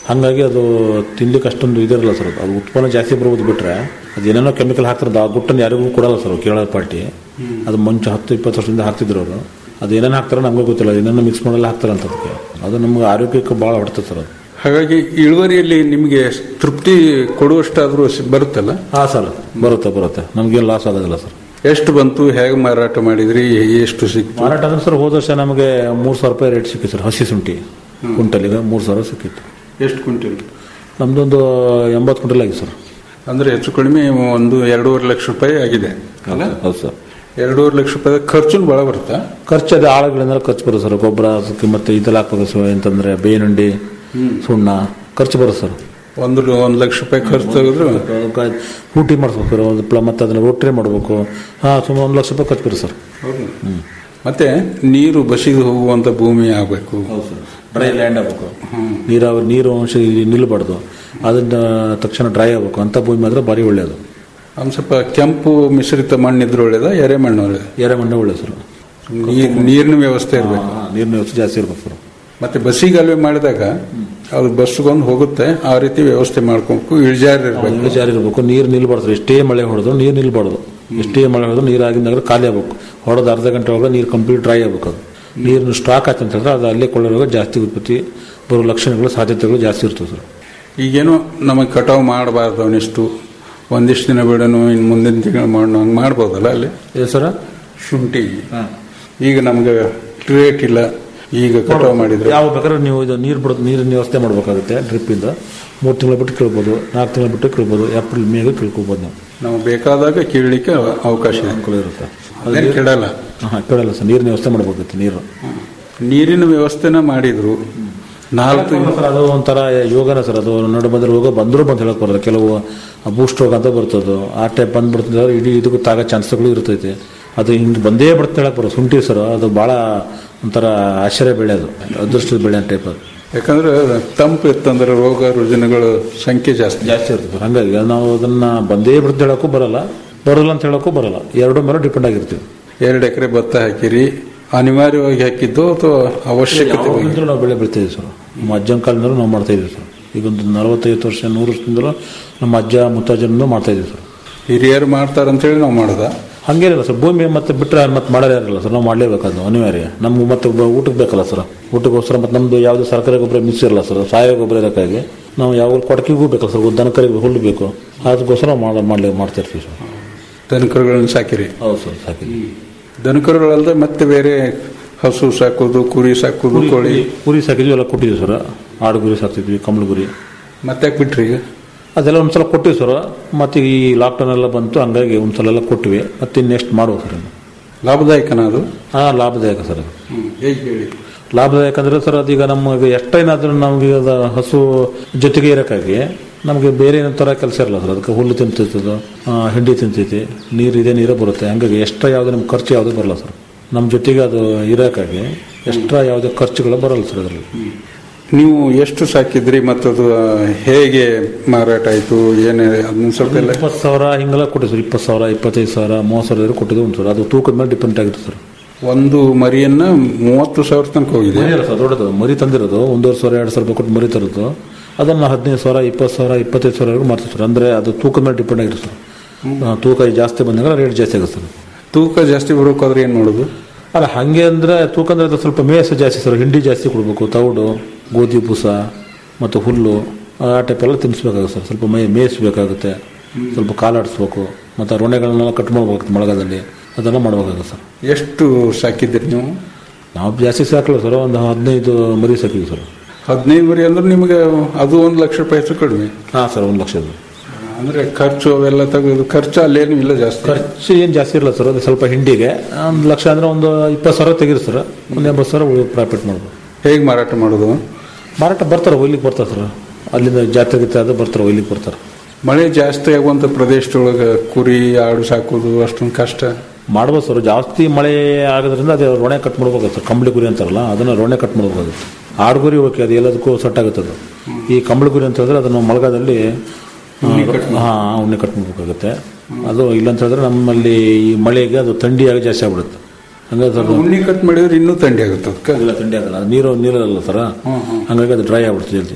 ಹಾಗಾಗಿ ಅದು ತಿನ್ಲಿಕ್ಕೆ ಅಷ್ಟೊಂದು ಇದಿರಲ್ಲ ಸರ್ ಅದು. ಅದು ಉತ್ಪನ್ನ ಜಾಸ್ತಿ ಬರುವುದು ಬಿಟ್ರೆ ಅದು ಏನೇನೋ ಕೆಮಿಕಲ್ ಹಾಕ್ತಾರೆ ಆ ಗುಟ್ಟನ್ನು ಯಾರಿಗೂ ಕೊಡಲ್ಲ ಸರ್ ಕೇರಳ ಪಾರ್ಟಿ ಅದು ಮುಂಚೆ ಹತ್ತು ಇಪ್ಪತ್ತು ವರ್ಷದಿಂದ ಹಾಕ್ತಿದ್ರು ಅವರು ಅದು ಏನೇನು ಹಾಕ್ತಾರೆ ನಮಗೆ ಗೊತ್ತಿಲ್ಲ ಏನೇನೋ ಮಿಕ್ಸ್ ಮಾಡಲ್ಲ ಹಾಕ್ತಾರೆ ಅಂತ ಅದಕ್ಕೆ ಅದು ನಮ್ಗೆ ಆರೋಗ್ಯಕ್ಕೆ ಭಾಳ ಹೊಡ್ತದೆ ಸರ್ ಅದು ಹಾಗಾಗಿ ಇಳುವರಿಯಲ್ಲಿ ನಿಮಗೆ ತೃಪ್ತಿ ಕೊಡುವಷ್ಟಾದ್ರೂ ಸಿ- ಬರುತ್ತಲ್ಲ ಹಾಂ ಸರ್ ಬರುತ್ತೆ ಬರುತ್ತೆ ನಮಗೇನು ಲಾಸ್ ಆಗೋದಿಲ್ಲ ಸರ್ ಎಷ್ಟು ಬಂತು ಹೇಗೆ ಮಾರಾಟ ಮಾಡಿದ್ರಿ ಎಷ್ಟು ಸಿಕ್ತು ಮಾರಾಟ ಅಂದ್ರೆ ಸರ್ ಹೋದ ವರ್ಷ ನಮಗೆ ಮೂರು ಸಾವಿರ ರೂಪಾಯಿ ರೇಟ್ ಸಿಕ್ಕಿತ್ತು ಸರ್ ಹಸಿ ಶುಂಠಿ ಕ್ವಿಂಟಲಿಗೆ ಮೂರು ಸಾವಿರ ಸಿಕ್ಕಿತ್ತು ಎಷ್ಟು ಕ್ವಿಂಟಲ್ ನಮ್ದೊಂದು ಎಂಬತ್ತು ಕ್ವಿಂಟಲ್ ಆಗಿದೆ ಸರ್ ಅಂದ್ರೆ ಹೆಚ್ಚು ಕಡಿಮೆ ಒಂದು ಎರಡೂವರೆ ಲಕ್ಷ ರೂಪಾಯಿ ಆಗಿದೆ ಅಲ್ಲ ಹೌದು ಸರ್ ಎರಡೂವರೆ ಲಕ್ಷ ರೂಪಾಯಿ ಖರ್ಚು ಬಹಳ ಬರುತ್ತಾ ಖರ್ಚು ಅದೇ ಆಳುಗಳಿಂದ ಖರ್ಚು ಬರುತ್ತೆ ಸರ್ ಗೊಬ್ಬರ ಅದಕ್ಕೆ ಮತ್ತೆ ಇದೆಲ್ಲ ಹಾಕ್ಬೇಕು ಸರ್ ಎಂತಂದ್ರೆ ಬೇನುಂಡಿ ಸುಣ್ಣ ಖರ್ಚು ಬರುತ್ತೆ ಸರ್ ಒಂದು ಒಂದು ಲಕ್ಷ ರೂಪಾಯಿ ಖರ್ಚು ತೆಗೆದ್ರು ಅದಕ್ಕೆ ಊಟಿ ಮಾಡಿಸ್ಬೇಕು ಸರ್ ಒಂದು ಪ್ಲ ಮತ್ತೆ ಅದನ್ನ ರೋಟ್ರಿ ಮಾಡಬೇಕು ಹಾಂ ಸುಮಾರು ಒಂದು ಲಕ್ಷ ರೂಪಾಯಿ ಖರ್ಚು ಬರುತ್ತೆ ಸರ್ ಮತ್ತೆ ನೀರು ಬಸಿದು ಹೋಗುವಂತ ಭೂಮಿ ಆಗಬೇಕು ಡ್ರೈ ಲ್ಯಾಂಡ್ ಆಗಬೇಕು ನೀರಾವರಿ ನೀರು ಅಂಶ ಇಲ್ಲಿ ನಿಲ್ಲಬಾರ್ದು ಅದನ್ನ ತಕ್ಷಣ ಡ್ರೈ ಆಗಬೇಕು ಅಂತ ಭೂಮಿ ಮಾತ್ರ ಭಾರಿ ಒಳ್ಳೆಯದು ಒಂದು ಸ್ವಲ್ಪ ಕೆಂಪು ಮಿಶ್ರಿತ ಮಣ್ಣಿದ್ರೆ ಒಳ್ಳೇದ ಎರೆ ಮಣ್ಣು ಒಳ್ಳೇದ ಎರೆಮಣ್ಣೆ ಒಳ್ಳೆಯದು ಸರ್ ನೀರ್ ನೀರಿನ ವ್ಯವಸ್ಥೆ ಇರಬೇಕು ನೀರಿನ ವ್ಯವಸ್ಥೆ ಜಾಸ್ತಿ ಇರ್ಬೇಕು ಸರ್ ಮತ್ತೆ ಬಸ್ಸಿಗಾಲುವೆ ಮಾಡಿದಾಗ ಅದು ಬಸ್ಗೊಂದು ಹೋಗುತ್ತೆ ಆ ರೀತಿ ವ್ಯವಸ್ಥೆ ಮಾಡ್ಬೇಕು ಇಳಿಜಾರು ಇರಬೇಕು ಇನ್ನು ಜಾರಿ ಇರಬೇಕು ನೀರು ನಿಲ್ಬಾರ್ದು ಎಷ್ಟೇ ಮಳೆ ಹೊಡೆದ್ರು ನೀರು ನಿಲ್ಬಾರ್ದು ಎಷ್ಟೇ ಮಳೆ ಹೊಡೆದ್ರು ನೀರು ಆಗಿದ್ದಾಗ ಖಾಲಿ ಆಗ್ಬೇಕು ಹೊಡೆದು ಅರ್ಧ ಗಂಟೆ ಒಳಗೆ ನೀರು ಕಂಪ್ಲೀಟ್ ಡ್ರೈ ಆಗ್ಬೇಕು ಅದು ನೀರಿನ ಸ್ಟಾಕ್ ಆಯ್ತು ಅಂತ ಹೇಳಿದ್ರೆ ಅದು ಅಲ್ಲೇ ಕೊಳ್ಳೋವಾಗ ಜಾಸ್ತಿ ಉತ್ಪತ್ತಿ ಬರೋ ಲಕ್ಷಣಗಳು ಸಾಧ್ಯತೆಗಳು ಜಾಸ್ತಿ ಇರ್ತವೆ ಸರ್ ಈಗೇನೋ ನಮಗೆ ಕಟಾವು ಮಾಡಬಾರ್ದು ಅವನಿಷ್ಟು ಒಂದಿಷ್ಟು ದಿನ ಬಿಡೋನು ಇನ್ನು ಮುಂದಿನ ತಿಂಗಳು ಮಾಡೋಣ ಹಂಗೆ ಮಾಡ್ಬೋದಲ್ಲ ಅಲ್ಲಿ ಇದೆ ಸರ್ ಶುಂಠಿ ಈಗ ನಮ್ಗೆ ರೇಟ್ ಇಲ್ಲ ಈಗ ಕಟಾವು ಮಾಡಿದ್ರೆ ಯಾವ ಬೇಕಾದ್ರೆ ನೀವು ಇದು ನೀರು ಬಿಡೋದು ನೀರಿನ ವ್ಯವಸ್ಥೆ ಮಾಡಬೇಕಾಗುತ್ತೆ ಡ್ರಿಪ್ಪಿಂದ ಮೂರು ತಿಂಗಳು ಬಿಟ್ಟು ಕೇಳ್ಬೋದು ನಾಲ್ಕು ತಿಂಗಳು ಬಿಟ್ಟು ಕೇಳ್ಬೋದು ಏಪ್ರಿಲ್ ಮೇಗೆ ಕೇಳ್ಕೊಬೋದು ನಾವು ನಾವು ಬೇಕಾದಾಗ ಕೀಳಲಿಕ್ಕೆ ಅವಕಾಶ ಇದೆ ಅನುಕೂಲ ಇರುತ್ತೆ ಅದೇನು ಕೆಡಲ್ಲ ಹಾಂ ಕೇಳಲ್ಲ ಸರ್ ನೀರಿನ ವ್ಯವಸ್ಥೆ ಮಾಡಬೇಕಾಗುತ್ತೆ ನೀರು ನೀರಿನ ವ್ಯವಸ್ಥೆನ ಮಾಡಿದ್ರು ನಾಲ್ಕು ಸರ್ ಅದು ಒಂಥರ ಯೋಗನ ಸರ್ ಅದು ನಡು ಬಂದ್ರೆ ರೋಗ ಬಂದರೂ ಬಂದು ಹೇಳಕ್ ಬರೋದು ಕೆಲವು ಬೂಸ್ಟ್ ರೋಗ ಅಂತ ಬರ್ತದೆ ಆ ಟೈಪ್ ಬಂದ್ಬಿಡ್ತದೆ ಇಡೀ ಇದಕ್ಕೂ ತಾಗ ಚಾನ್ಸ್ಗಳು ಇರ್ತೈತೆ ಅದು ಹಿಂಗೆ ಬಂದೇ ಬಿಡುತ್ತೆ ಹೇಳಕ್ ಬರೋದು ಶುಂಠಿ ಸರ್ ಅದು ಭಾಳ ಒಂಥರ ಆಶ್ಚರ್ಯ ಬೆಳೆ ಅದು ಅದೃಷ್ಟದ ಬೆಳೆ ಟೈಪ್ ಅದು ಯಾಕಂದ್ರೆ ತಂಪು ಇತ್ತಂದ್ರೆ ರೋಗ ರುಜಿನಗಳ ಸಂಖ್ಯೆ ಜಾಸ್ತಿ ಜಾಸ್ತಿ ಇರ್ತದೆ ಸರ್ ಹಂಗಾಗಿ ನಾವು ಅದನ್ನ ಬಂದೇ ಬಿಡುತ್ತೆ ಹೇಳಕ್ಕೂ ಬರಲ್ಲ ಬರಲ್ಲ ಅಂತ ಹೇಳಕ್ಕೂ ಬರಲ್ಲ ಎರಡು ಮೇಲೆ ಡಿಪೆಂಡ್ ಆಗಿರ್ತೀವಿ ಎರಡು ಎಕರೆ ಭತ್ತ ಹಾಕಿರಿ ಅನಿವಾರ್ಯವಾಗಿ ಹಾಕಿದ್ದು ಅಥವಾ ಅವಶ್ಯಕತೆ ಬಗ್ಗೆ? ಯಾವಾಗಿಂದಲೂ ನಾವು ಬೆಳೆ ಬೆಳಿತೀವಿ ಸರ್ ನಮ್ಮ ಅಜ್ಜನ ಕಾಲದಿಂದಲೂ ನಾವು ಮಾಡ್ತಾ ಇದ್ದೀವಿ ಸರ್ ಈಗ ಒಂದು ನಲವತ್ತೈದು ವರ್ಷ ನೂರು ವರ್ಷದಿಂದಲೂ ನಮ್ಮ ಅಜ್ಜ ಮುತ್ತಜ್ಜನಿಂದ ಮಾಡ್ತಾ ಇದ್ದೀವಿ ಸರ್ ಹಿರಿಯರು ಮಾಡ್ತಾರಂತೇಳಿ ನಾವು ಮಾಡೋದ ಹಂಗೇನಿಲ್ಲ ಸರ್ ಭೂಮಿ ಮತ್ತೆ ಬಿಟ್ಟರೆ ಮತ್ತೆ ಮಾಡೋರು ಯಾರಿಲ್ಲ ಸರ್ ನಾವು ಮಾಡಲೇಬೇಕಾದ್ರು ಅನಿವಾರ್ಯ ನಮ್ಗೆ ಮತ್ತೆ ಒಬ್ಬ ಊಟಕ್ಕೆ ಬೇಕಲ್ಲ ಸರ್ ಊಟಕ್ಕೋಸ್ಕರ ಮತ್ತೆ ನಮ್ಮದು ಯಾವುದೇ ಸರ್ಕಾರಿ ಗೊಬ್ಬರ ಮಿಕ್ಸ್ ಇರಲ್ಲ ಸರ್ ಸಾವಯವ ಗೊಬ್ಬರ ಇರೋಕ್ಕಾಗಿ ನಾವು ಯಾವ ಕೊಡಕಿಗೂ ಬೇಕಲ್ಲ ಸರ್ ದನಕರಿಗೆ ಹುಲ್ಲು ಬೇಕು ಅದಕ್ಕೋಸ್ಕರ ಮಾಡಿ ಮಾಡಲಿ ಮಾಡ್ತಾ ಇರ್ತೀವಿ ಸರ್ ದನಕರುಗಳನ್ನ ಸಾಕಿರಿ ಹೌದು ಸರ್ ಸಾಕಿ ದನಕರುಗಳಲ್ಲದೆ ಮತ್ತೆ ಬೇರೆ ಹಸು ಸಾಕೋದು ಕುರಿ ಸಾಕೋದು ಕೋಳಿ ಕುರಿ ಸಾಕಿದ್ವಿ ಎಲ್ಲ ಕೊಟ್ಟಿದ್ವಿ ಸರ್ ಆಡು ಗುರಿ ಸಾಕ್ತಿದ್ವಿ ಕಂಬಳು ಗುರಿ ಮತ್ತೆ ಯಾಕೆ ಬಿಟ್ರಿ ಈಗ ಅದೆಲ್ಲ ಒಂದ್ಸಲ ಕೊಟ್ಟಿವಿ ಸರ್ ಮತ್ತೆ ಈ ಲಾಕ್ಡೌನ್ ಎಲ್ಲ ಬಂತು ಹಂಗಾಗಿ ಒಂದ್ಸಲ ಎಲ್ಲ ಕೊಟ್ಟಿವಿ ಮತ್ತೆ ನೆಕ್ಸ್ಟ್ ಮಾಡುವ ಸರ್ ಇನ್ನು. ಲಾಭದಾಯಕನ ಅದು ಹಾಂ ಲಾಭದಾಯಕ ಸರ್ ಅದು ಹೇಗೆ ಹೇಳಿ ಲಾಭದಾಯಕ ಅಂದ್ರೆ ಸರ್ ಅದೀಗ ನಮಗೆ ಎಷ್ಟೇನಾದ್ರೂ ನಮಗೆ ಅದು ಹಸು ಜೊತೆಗೆ ಇರೋಕ್ಕಾಗಿ ನಮಗೆ ಬೇರೆ ಏನೋ ಥರ ಕೆಲಸ ಇರಲ್ಲ ಸರ್ ಅದಕ್ಕೆ ಹುಲ್ಲು ತಿಂತೈತದು ಆ, ಹಿಂಡಿ ತಿಂತೈತಿ ನೀರು ಇದೆ ನೀರೇ ಬರುತ್ತೆ ಹಂಗಾಗಿ ಎಕ್ಸ್ಟ್ರಾ ಯಾವುದೇ ನಮ್ಗೆ ಖರ್ಚು ಯಾವುದೂ ಬರಲ್ಲ ಸರ್ ನಮ್ಮ ಜೊತೆಗೆ ಅದು ಇರೋಕ್ಕಾಗಿ ಎಕ್ಸ್ಟ್ರಾ ಯಾವುದೇ ಖರ್ಚುಗಳು ಬರಲ್ಲ ಸರ್ ಅದರಲ್ಲಿ ನೀವು ಎಷ್ಟು ಸಾಕಿದ್ರಿ ಮತ್ತದು ಹೇಗೆ ಮಾರಾಟ ಆಯ್ತು ಏನೇ ಅದನ್ನ ಸ್ವಲ್ಪ ಎಲ್ಲ ಇಪ್ಪತ್ತು ಸಾವಿರ ಹಿಂಗೆಲ್ಲ ಕೊಟ್ಟಿವಿ ಸರ್ ಇಪ್ಪತ್ತು ಸಾವಿರ ಇಪ್ಪತ್ತೈದು ಸಾವಿರ ಮೂವತ್ತು ಸಾವಿರ ಕೊಟ್ಟಿದ್ದು ಒಂದು ಸರ್ ಅದು ತೂಕದ ಮೇಲೆ ಡಿಪೆಂಡ್ ಆಗಿರುತ್ತೆ ಸರ್ ಒಂದು ಮರಿಯನ್ನ ಮೂವತ್ತು ಸಾವಿರ ತನಕ ಹೋಗಿದೆ ಮರಿ ಅಲ್ಲ ಸರ್ ದೊಡ್ಡದು ಮರಿ ತಂದಿರೋದು ಒಂದೂವರೆ ಸಾವಿರ ಎರಡು ಸಾವಿರ ರೂಪಾಯಿ ಕೊಟ್ಟು ಮರಿ ತರೋದು ಅದನ್ನು ಹದಿನೈದು ಸಾವಿರ ಇಪ್ಪತ್ತು ಸಾವಿರ ಇಪ್ಪತ್ತೈದು ಸಾವಿರವರೆಗೂ ಮಾಡ್ತೀವಿ ಸರ್ ಅಂದರೆ ಅದು ತೂಕದ ಮೇಲೆ ಡಿಪೆಂಡ್ ಆಗಿರುತ್ತೆ ಸರ್ ಆ, ತೂಕ ಜಾಸ್ತಿ ಬಂದಾಗ ರೇಟ್ ಜಾಸ್ತಿ ಆಗುತ್ತೆ ಸರ್ ತೂಕ ಜಾಸ್ತಿ ಬರೋಕಾದ್ರೆ ಏನು ಮಾಡೋದು ಅಲ್ಲ ಹಾಗೆ ಅಂದರೆ ತೂಕ ಅಂದರೆ ಅದು ಸ್ವಲ್ಪ ಮೇಸು ಜಾಸ್ತಿ ಸರ್ ಹಿಂಡಿ ಜಾಸ್ತಿ ಕೊಡಬೇಕು ತೌಡು ಗೋಧಿ ಬೂಸ ಮತ್ತು ಹುಲ್ಲು ಆ ಟೈಪ್ ಎಲ್ಲ ತಿನ್ನಿಸ್ಬೇಕಾಗುತ್ತೆ ಸರ್ ಸ್ವಲ್ಪ ಮೈ ಮೇಯಿಸ್ಬೇಕಾಗುತ್ತೆ ಸ್ವಲ್ಪ ಕಾಲಾಡಿಸ್ಬೇಕು ಮತ್ತು ಆ ರೊಣೆಗಳನ್ನೆಲ್ಲ ಕಟ್ ಮಾಡ್ಬೇಕಾಗುತ್ತೆ ಮಳೆಗಾಲದಲ್ಲಿ ಅದೆಲ್ಲ ಮಾಡ್ಬೇಕಾಗುತ್ತೆ ಸರ್ ಎಷ್ಟು ಸಾಕಿದ್ರಿ ನೀವು ನಾವು ಜಾಸ್ತಿ ಸಾಕಲ್ಲ ಸರ್ ಒಂದು ಹದಿನೈದು ಮರಿ ಸಾಕಿದ್ವಿ ಸರ್ ಹದಿನೈದು ಮರಿ ಅಂದ್ರೆ ನಿಮಗೆ ಅದು ಒಂದು ಲಕ್ಷ ರೂಪಾಯಿ ಹೆಚ್ಚು ಕಡಿಮೆ ಹಾಂ ಸರ್ ಒಂದು ಲಕ್ಷದ ಅಂದ್ರೆ ಖರ್ಚು ಅವೆಲ್ಲ ತೆಗೆದು ಖರ್ಚು ಅಲ್ಲೇನು ಇಲ್ಲ ಜಾಸ್ತಿ ಖರ್ಚು ಏನು ಜಾಸ್ತಿ ಇರಲ್ಲ ಸರ್ ಅದು ಸ್ವಲ್ಪ ಹಿಂಡಿಗೆ ಒಂದು ಲಕ್ಷ ಅಂದರೆ ಒಂದು ಇಪ್ಪತ್ತು ಸಾವಿರ ತೆಗೀರಿ ಸರ್ ಒಂದು ಎಂಬತ್ತು ಸಾವಿರ ಪ್ರಾಫಿಟ್ ಮಾಡ್ಬೋದು ಹೇಗೆ ಮಾರಾಟ ಮಾಡೋದು ಮಾರಾಟ ಬರ್ತಾರೆ ಒಯ್ಲಿಕ್ಕೆ ಬರ್ತಾರೆ ಸರ್ ಅಲ್ಲಿಂದ ಜಾತ್ರೆ ಗೀತ್ರೆ ಅದು ಬರ್ತಾರೆ ಒಯ್ಲಿಕ್ಕೆ ಬರ್ತಾರೆ ಮಳೆ ಜಾಸ್ತಿ ಆಗುವಂತ ಪ್ರದೇಶದೊಳಗೆ ಕುರಿ ಆಡು ಸಾಕೋದು ಅಷ್ಟೊಂದು ಕಷ್ಟ ಮಾಡ್ಬೋದು ಸರ್ ಜಾಸ್ತಿ ಮಳೆ ಆಗೋದ್ರಿಂದ ಅದೇ ರೊಣೆ ಕಟ್ ಮಾಡ್ಬೇಕಾಗುತ್ತೆ ಸರ್ ಕಂಬಳಿ ಗುರಿ ಅಂತಾರಲ್ಲ ಅದನ್ನು ರೊಣೆ ಕಟ್ ಮಾಡ್ಬೇಕಾಗುತ್ತೆ ಆಡು ಗುರಿ ಓಕೆ ಅದು ಎಲ್ಲದಕ್ಕೂ ಸೆಟ್ ಆಗುತ್ತೆ ಅದು ಈ ಕಂಬಳಿ ಗುರಿ ಅಂತ ಹೇಳಿದ್ರೆ ಅದನ್ನು ಮಳೆಗಾಲದಲ್ಲಿ ಹಾಂ ಉಣ್ಣೆ ಕಟ್ ಮಾಡ್ಬೇಕಾಗುತ್ತೆ ಅದು ಇಲ್ಲ ಅಂತ ಹೇಳಿದ್ರೆ ನಮ್ಮಲ್ಲಿ ಈ ಮಳೆಗೆ ಅದು ಥಂಡಿಯಾಗಿ ಜಾಸ್ತಿ ಆಗ್ಬಿಡುತ್ತೆ ಹಂಗಾಗಿ ಅದು ಉಣ್ಣಿ ಕಟ್ ಮಾಡಿದ್ರೆ ಇನ್ನೂ ಥಂಡಿ ಆಗುತ್ತೆ ಅದಕ್ಕೆ ಇಲ್ಲ ಥಂಡಿ ಆಗಲ್ಲ ಅದು ನೀರು ನೀರಲ್ಲ ಸರ್ ಹಂಗಾಗಿ ಅದು ಡ್ರೈ ಆಗ್ಬಿಡ್ತದೆ ಜಲ್ದಿ